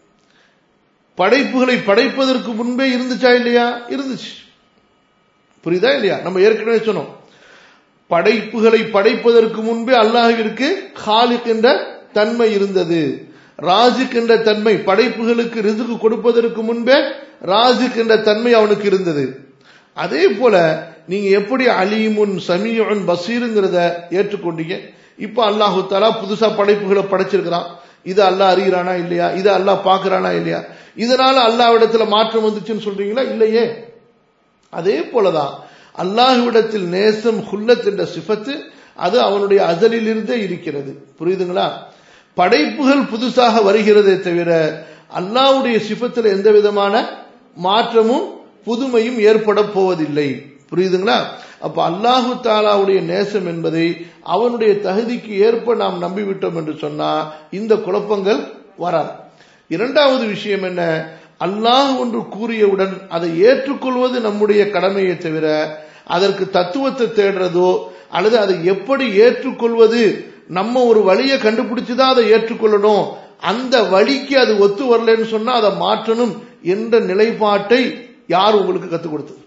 படைப்புகளை படைப்பதற்கு முன்பே இருந்துச்சா இல்லையா இருந்துச்சு புரியுதா இல்லையா நம்ம ஏற்கனவே சொன்னோம் படைப்புகளை படைப்பதற்கு முன்பே அல்லாஹிற்கு ஹாலிக் என்ற தன்மை இருந்தது ராஜுக் என்ற தன்மை படைப்புகளுக்கு ரிசுக்கு கொடுப்பதற்கு முன்பே ராஜுக் என்ற தன்மை அவனுக்கு இருந்தது அதே போல நீங்க எப்படி அலீமுன் சமீயுன் பசீருங்கிறத ஏற்றுக்கொண்டீங்க இப்ப அல்லாஹு தாலா புதுசா படைப்புகளை படைச்சிருக்கிறான் இது அல்லாஹ் அறிகிறானா இல்லையா இது அல்லாஹ் பாக்குறானா இல்லையா இதனால அல்லாஹ்விடத்துல மாற்றம் வந்துச்சுன்னு சொல்றீங்களா இல்லையே அதே போலதான் அல்லாஹ்விடத்தில் நேசம் ஹுல்லத் என்ற சிஃபத்து அது அவனுடைய அசலிலிருந்தே இருக்கிறது புரியுதுங்களா படைப்புகள் புதுசாக வருகிறதே தவிர அல்லாஹ்வுடைய சிஃபத்தில் எந்த விதமான மாற்றமும் புதுமையும் ஏற்பட போவதில்லை புரியுதுங்களா அப்ப அல்லாஹு தாலாவுடைய நேசம் என்பதை அவனுடைய தகுதிக்கு ஏற்ப நாம் நம்பிவிட்டோம் என்று சொன்னா இந்த குழப்பங்கள் வராது இரண்டாவது விஷயம் என்ன அல்லாஹ் ஒன்று கூறியவுடன் அதை ஏற்றுக்கொள்வது நம்முடைய கடமையை தவிர அதற்கு தத்துவத்தை தேடுறதோ அல்லது அதை எப்படி ஏற்றுக்கொள்வது நம்ம ஒரு வழியை கண்டுபிடிச்சுதான் அதை ஏற்றுக்கொள்ளணும் அந்த வழிக்கு அது ஒத்து வரலன்னு சொன்னா அதை மாற்றணும் என்ற நிலைப்பாட்டை யார் உங்களுக்கு கத்துக் கொடுத்தது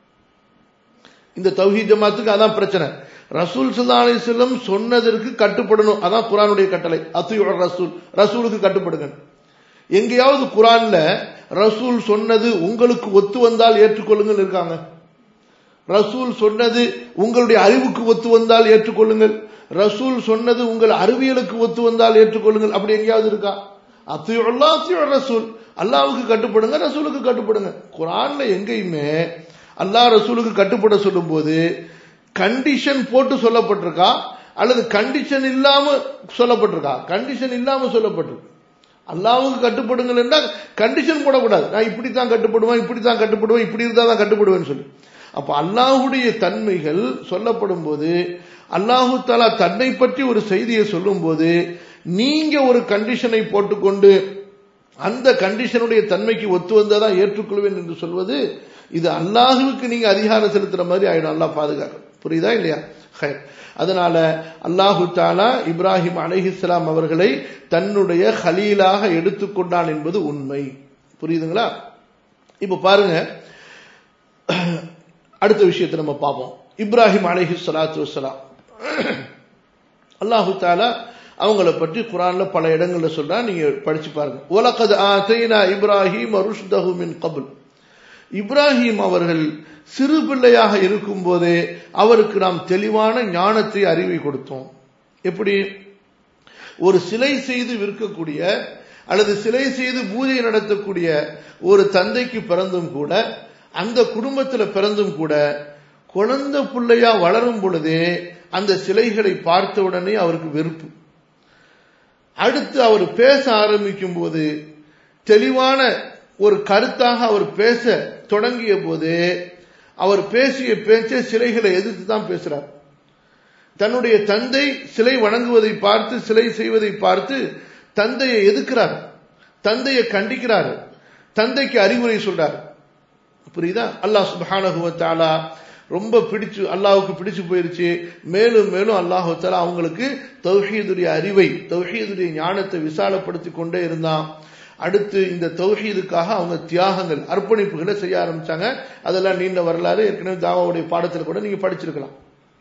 இந்த தௌஹீத் ஜமாத்துக்கு அதான் பிரச்சனை ரசூல் சல்லா அலிஸ்லம் சொன்னதற்கு கட்டுப்படணும் அதான் குரானுடைய கட்டளை அத்துயோட ரசூல் ரசூலுக்கு கட்டுப்படுங்க எங்கேயாவது குரான்ல ரசூல் சொன்னது உங்களுக்கு ஒத்து வந்தால் ஏற்றுக்கொள்ளுங்கள் இருக்காங்க ரசூல் சொன்னது உங்களுடைய அறிவுக்கு ஒத்து வந்தால் ஏற்றுக்கொள்ளுங்கள் ரசூல் சொன்னது உங்கள் அறிவியலுக்கு ஒத்து வந்தால் ஏற்றுக்கொள்ளுங்கள் அப்படி எங்கேயாவது இருக்கா அத்தியோல்லா அத்தியோட ரசூல் அல்லாவுக்கு கட்டுப்படுங்க ரசூலுக்கு கட்டுப்படுங்க குரான்ல எங்கேயுமே அல்லாஹ் ரசூலுக்கு கட்டுப்பட சொல்லும் போது கண்டிஷன் போட்டு சொல்லப்பட்டிருக்கா அல்லது கண்டிஷன் இல்லாம சொல்லப்பட்டிருக்கா கண்டிஷன் இல்லாம சொல்லப்பட்டிருக்கு அல்லாவுக்கு கட்டுப்படுங்கள் என்றால் கண்டிஷன் போடக்கூடாது நான் இப்படித்தான் கட்டுப்படுவேன் இப்படித்தான் கட்டுப்படுவேன் இப்படி இருந்தா தான் கட்டுப்படுவேன்னு சொல்லி அப்ப அல்லாஹுடைய தன்மைகள் சொல்லப்படும் போது அல்லாஹு தாலா தன்னை பற்றி ஒரு செய்தியை சொல்லும் போது நீங்க ஒரு கண்டிஷனை போட்டுக்கொண்டு அந்த கண்டிஷனுடைய தன்மைக்கு ஒத்து வந்தாதான் ஏற்றுக்கொள்வேன் என்று சொல்வது இது அல்லாஹுவுக்கு நீங்க அதிகாரம் செலுத்துற மாதிரி ஆயிடும் அல்லாஹ் பாதுகாக்கும் புரியுதா இல்லையா அதனால அல்லாஹு தாலா இப்ராஹிம் அலைஹிஸ்லாம் அவர்களை தன்னுடைய ஹலீலாக எடுத்துக்கொண்டான் என்பது உண்மை புரியுதுங்களா இப்ப பாருங்க அடுத்த விஷயத்தை நம்ம பார்ப்போம் இப்ராஹிம் அலைஹி சலாத்து வலாம் அல்லாஹு தாலா அவங்கள பற்றி குரான்ல பல இடங்கள்ல சொல்றா நீங்க படிச்சு பாருங்க உலகது ஆத்தைனா இப்ராஹிம் அருஷ்தஹு மின் கபுல் இப்ராஹிம் அவர்கள் சிறு பிள்ளையாக இருக்கும் போதே அவருக்கு நாம் தெளிவான ஞானத்தை அறிவை கொடுத்தோம் எப்படி ஒரு சிலை செய்து விற்கக்கூடிய அல்லது சிலை செய்து பூஜை நடத்தக்கூடிய ஒரு தந்தைக்கு பிறந்தும் கூட அந்த குடும்பத்தில் பிறந்தும் கூட குழந்தை பிள்ளையா வளரும் பொழுதே அந்த சிலைகளை பார்த்த உடனே அவருக்கு வெறுப்பு அடுத்து அவர் பேச ஆரம்பிக்கும் போது தெளிவான ஒரு கருத்தாக அவர் பேச தொடங்கிய போது அவர் பேசிய பேச்சை சிலைகளை எதிர்த்து தான் பேசுறார் தன்னுடைய தந்தை சிலை வணங்குவதை பார்த்து சிலை செய்வதை பார்த்து தந்தையை எதிர்க்கிறார் தந்தையை கண்டிக்கிறார் தந்தைக்கு அறிவுரை சொல்றார் புரியுதா அல்லாஹ் சுபானகுவத்தாலா ரொம்ப பிடிச்சு அல்லாஹுக்கு பிடிச்சு போயிருச்சு மேலும் மேலும் அல்லாஹு தாலா அவங்களுக்கு தௌஹீதுடைய அறிவை தௌஹீதுடைய ஞானத்தை விசாலப்படுத்தி கொண்டே இருந்தான் அடுத்து இந்த தௌஹீதுக்காக அவங்க தியாகங்கள் அர்ப்பணிப்புகளை செய்ய ஆரம்பிச்சாங்க அதெல்லாம் நீண்ட வரலாறு ஏற்கனவே தாவாவுடைய பாடத்தில் கூட நீங்க படிச்சிருக்கலாம்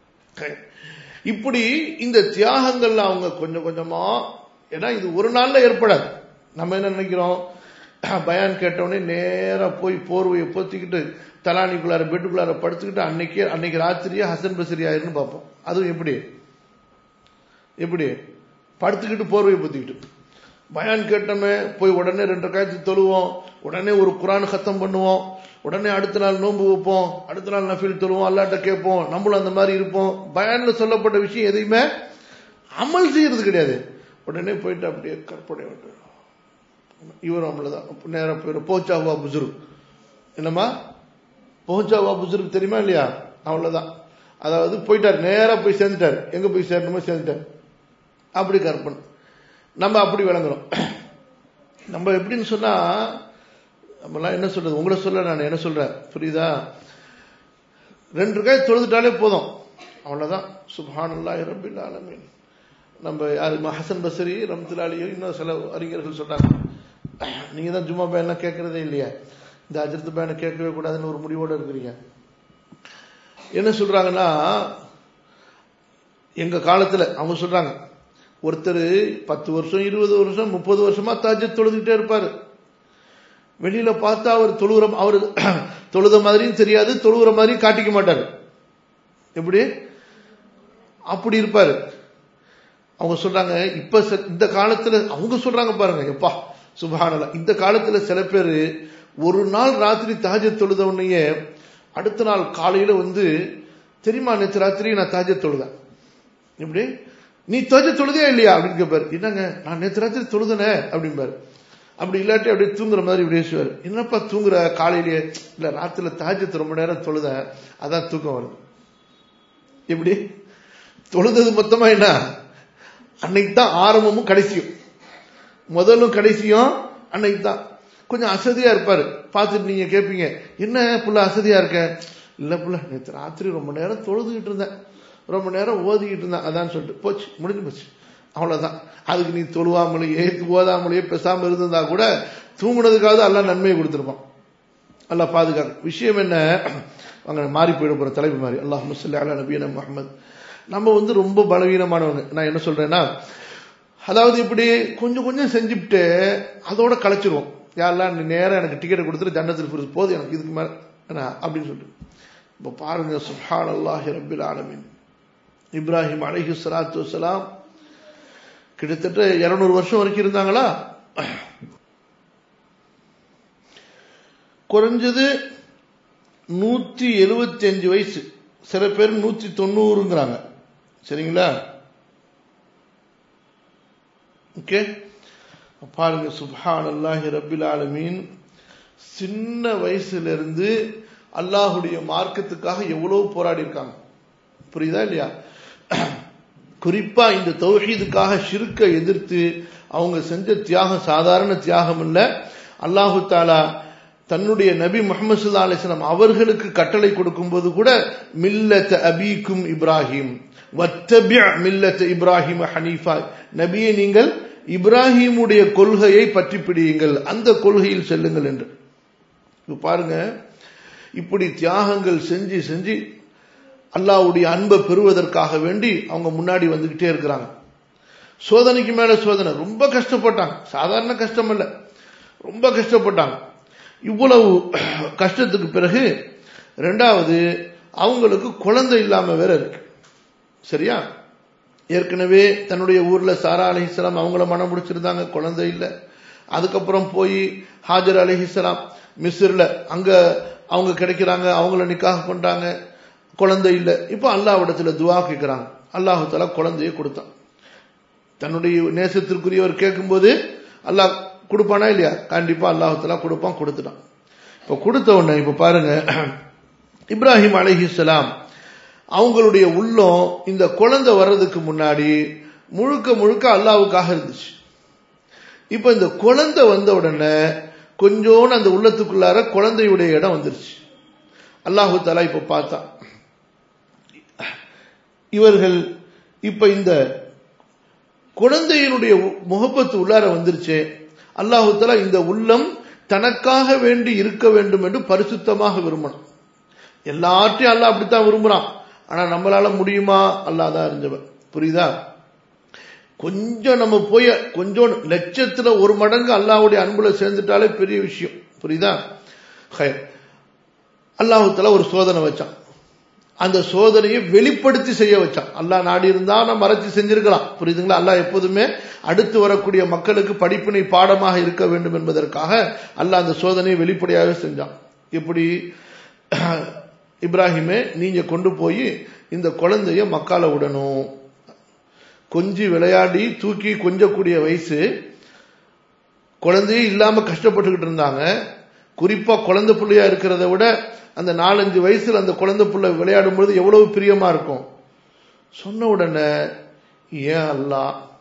இப்படி இந்த தியாகங்கள்ல அவங்க கொஞ்சம் கொஞ்சமா ஏன்னா இது ஒரு நாள்ல ஏற்படாது நம்ம என்ன நினைக்கிறோம் பயான் கேட்டவுடனே நேரா போய் போர்வையை பொத்திக்கிட்டு தலானிக்குள்ளார பெட்டுக்குள்ளார படுத்துக்கிட்டு அன்னைக்கு அன்னைக்கு ராத்திரியா ஹசன் பசரி ஆயிருன்னு பார்ப்போம் அதுவும் எப்படி எப்படி படுத்துக்கிட்டு போர்வையை பொத்திக்கிட்டு பயான் கேட்டோமே போய் உடனே ரெண்டு காய்ச்சி தொழுவோம் உடனே ஒரு குரான் கத்தம் பண்ணுவோம் உடனே அடுத்த நாள் நோன்பு வைப்போம் அடுத்த நாள் நஃபீல் தொழுவோம் அல்லாட்ட கேட்போம் நம்மளும் அந்த மாதிரி இருப்போம் பயான்ல சொல்லப்பட்ட விஷயம் எதையுமே அமல் செய்யறது கிடையாது உடனே போயிட்டு அப்படியே கற்பனை விட்டு இவர் அவ்வளவுதான் நேரம் போயிடும் போச்சாவா புசுருக் என்னம்மா போச்சாவா புசுருக் தெரியுமா இல்லையா அவ்வளவுதான் அதாவது போயிட்டார் நேரா போய் சேர்ந்துட்டார் எங்க போய் சேரணுமோ சேர்ந்துட்டார் அப்படி கற்பனை நம்ம அப்படி விளங்குறோம் நம்ம எப்படின்னு சொன்னா நம்மலாம் என்ன சொல்றது உங்களை சொல்ல நான் என்ன சொல்றேன் புரியுதா ரெண்டு காய் தொழுதுட்டாலே போதும் அவ்வளவுதான் சுபானல்லா ரபில் ஆலமீன் நம்ம யாரு ஹசன் பசரி ரம்துலாலியோ இன்னும் சில அறிஞர்கள் சொல்றாங்க நீங்க தான் ஜும்மா பேன்லாம் கேட்கறதே இல்லையா இந்த அஜரத்து பேனை கேட்கவே கூடாதுன்னு ஒரு முடிவோடு இருக்கிறீங்க என்ன சொல்றாங்கன்னா எங்க காலத்துல அவங்க சொல்றாங்க ஒருத்தர் பத்து வருஷம் இருபது வருஷம் முப்பது வருஷமா தாஜத் தொழுதுகிட்டே இருப்பாரு வெளியில பார்த்தா அவர் தொழுகிற அவர் தொழுத மாதிரியும் தெரியாது தொழுகிற மாதிரியும் காட்டிக்க மாட்டாரு எப்படி அப்படி இருப்பாரு அவங்க சொல்றாங்க இப்ப இந்த காலத்துல அவங்க சொல்றாங்க பாருங்க எப்பா சுபஹானல இந்த காலத்துல சில பேர் ஒரு நாள் ராத்திரி தாஜ தொழுத உடனேயே அடுத்த நாள் காலையில வந்து தெரியுமா நேற்று ராத்திரி நான் தாஜ தொழுதேன் எப்படி நீ தாஜ தொழுதே இல்லையா அப்படின்னு கேட்பாரு என்னங்க நான் நேற்று ராத்திரி தொழுதனே அப்படிம்பாரு அப்படி இல்லாட்டி அப்படியே தூங்குற மாதிரி இப்படி பேசுவார் என்னப்பா தூங்குற காலையிலேயே இல்ல ராத்திரில தாஜத்து ரொம்ப நேரம் தொழுத அதான் தூக்கம் வருது எப்படி தொழுதது மொத்தமா என்ன அன்னைக்கு தான் ஆரம்பமும் கடைசியும் முதலும் கடைசியும் அன்னைக்கு தான் கொஞ்சம் அசதியா இருப்பாரு பார்த்துட்டு நீங்க கேட்பீங்க என்ன புள்ள அசதியா இருக்க இல்ல புள்ள நேற்று ராத்திரி ரொம்ப நேரம் தொழுதுகிட்டு இருந்தேன் ரொம்ப நேரம் ஓதிக்கிட்டு இருந்தேன் அதான் சொல்லிட்டு போச்சு முடிஞ்சு போச்சு அவ்வளவுதான் அதுக்கு நீ தொழுவாமலேயே ஓதாமலேயே பேசாம இருந்திருந்தா கூட தூங்குனதுக்காவது எல்லாம் நன்மையை கொடுத்துருப்பான் அல்ல பாதுகாக்க விஷயம் என்ன அங்க மாறி போயிட போற தலைப்பு மாதிரி அல்லாஹ் முஸ்லி அலா நபீன முகமது நம்ம வந்து ரொம்ப பலவீனமானவங்க நான் என்ன சொல்றேன்னா அதாவது இப்படி கொஞ்சம் கொஞ்சம் செஞ்சுட்டு அதோட கலைச்சிருவோம் யாரெல்லாம் நீ நேரம் எனக்கு டிக்கெட் கொடுத்துட்டு ஜன்னத்தில் புரிது போதும் எனக்கு இதுக்கு மேல என்ன அப்படின்னு சொல்லிட்டு இப்போ பாருங்க சுஹான் அல்லாஹி ரபில் ஆலமின் இப்ராஹிம் அலஹி சலாத்து வலாம் கிட்டத்தட்ட இருநூறு வருஷம் வரைக்கும் இருந்தாங்களா குறைஞ்சது நூத்தி எழுபத்தி அஞ்சு வயசு சில பேர் நூத்தி தொண்ணூறுங்கிறாங்க சரிங்களா ஓகே பாருங்க சுப்ஹான் அல்லாஹி ரபில் ஆலமீன் சின்ன வயசுல இருந்து அல்லாஹுடைய மார்க்கத்துக்காக எவ்வளவு போராடி இருக்காங்க புரியுதா இல்லையா குறிப்பா இந்த தௌஹீதுக்காக ஷிருக்க எதிர்த்து அவங்க செஞ்ச தியாகம் சாதாரண தியாகம் இல்ல அல்லாஹு தாலா தன்னுடைய நபி முகமது சுல்லா அலிஸ்லாம் அவர்களுக்கு கட்டளை கொடுக்கும்போது கூட மில்லத் அபீக்கும் இப்ராஹிம் வத்தபிய மில்லத் இப்ராஹிம் ஹனீஃபா நபியை நீங்கள் இப்ராஹிமுடைய கொள்கையை பற்றி பிடியுங்கள் அந்த கொள்கையில் செல்லுங்கள் என்று பாருங்க இப்படி தியாகங்கள் செஞ்சு செஞ்சு அல்லாவுடைய அன்பை பெறுவதற்காக வேண்டி அவங்க முன்னாடி வந்துகிட்டே இருக்கிறாங்க சோதனைக்கு மேல சோதனை ரொம்ப கஷ்டப்பட்டாங்க சாதாரண கஷ்டம் இல்ல ரொம்ப கஷ்டப்பட்டாங்க இவ்வளவு கஷ்டத்துக்கு பிறகு ரெண்டாவது அவங்களுக்கு குழந்தை இல்லாம வேற இருக்கு சரியா ஏற்கனவே தன்னுடைய ஊர்ல சாரா அலிஹிஸ்லாம் அவங்கள மனம் முடிச்சிருந்தாங்க குழந்தை இல்லை அதுக்கப்புறம் போய் ஹாஜர் அலிஹிஸ்லாம் மிஸ்ரில் அங்க அவங்க கிடைக்கிறாங்க அவங்கள நிக்காக பண்றாங்க குழந்தை இல்லை இப்போ அல்லாவிடத்துல துவா கேட்கிறாங்க அல்லாஹு தாலா குழந்தைய கொடுத்தான் தன்னுடைய நேசத்திற்குரியவர் கேட்கும்போது அல்லாஹ் கொடுப்பானா இல்லையா கண்டிப்பா அல்லாஹு தாலா கொடுப்பான் கொடுத்துட்டான் இப்ப கொடுத்த உடனே இப்ப பாருங்க இப்ராஹிம் அலிஹிஸ்லாம் அவங்களுடைய உள்ளம் இந்த குழந்தை வர்றதுக்கு முன்னாடி முழுக்க முழுக்க அல்லாவுக்காக இருந்துச்சு இப்ப இந்த குழந்தை வந்த உடனே கொஞ்சோன்னு அந்த உள்ளத்துக்குள்ளார குழந்தையுடைய இடம் வந்துருச்சு அல்லாஹு தாலா இப்ப பார்த்தா இவர்கள் இப்ப இந்த குழந்தையினுடைய முகப்பத்து உள்ளார வந்துருச்சு அல்லாஹு தாலா இந்த உள்ளம் தனக்காக வேண்டி இருக்க வேண்டும் என்று பரிசுத்தமாக விரும்பணும் எல்லாற்றையும் அல்ல அப்படித்தான் விரும்புறான் ஆனா நம்மளால முடியுமா அல்லாதான் அறிஞ்சவன் புரியுதா கொஞ்சம் நம்ம போய் கொஞ்சம் லட்சத்துல ஒரு மடங்கு அல்லாவுடைய அன்புல சேர்ந்துட்டாலே பெரிய விஷயம் புரியுதா அல்லாஹுத்தல ஒரு சோதனை வச்சான் அந்த சோதனையை வெளிப்படுத்தி செய்ய வச்சான் அல்லாஹ் நாடி இருந்தா நம்ம மறைச்சு செஞ்சிருக்கலாம் புரியுதுங்களா அல்லாஹ் எப்போதுமே அடுத்து வரக்கூடிய மக்களுக்கு படிப்பினை பாடமாக இருக்க வேண்டும் என்பதற்காக அல்லாஹ் அந்த சோதனையை வெளிப்படையாக செஞ்சான் எப்படி இப்ராஹிமே நீங்க கொண்டு போய் இந்த குழந்தைய மக்கால விடணும் கொஞ்சி விளையாடி தூக்கி கொஞ்சக்கூடிய வயசு குழந்தையே இல்லாம கஷ்டப்பட்டுக்கிட்டு இருந்தாங்க குறிப்பா குழந்தை பிள்ளையா இருக்கிறத விட அந்த நாலஞ்சு வயசுல அந்த குழந்தை பிள்ளை விளையாடும் பொழுது எவ்வளவு பிரியமா இருக்கும் சொன்ன உடனே ஏன் அல்லா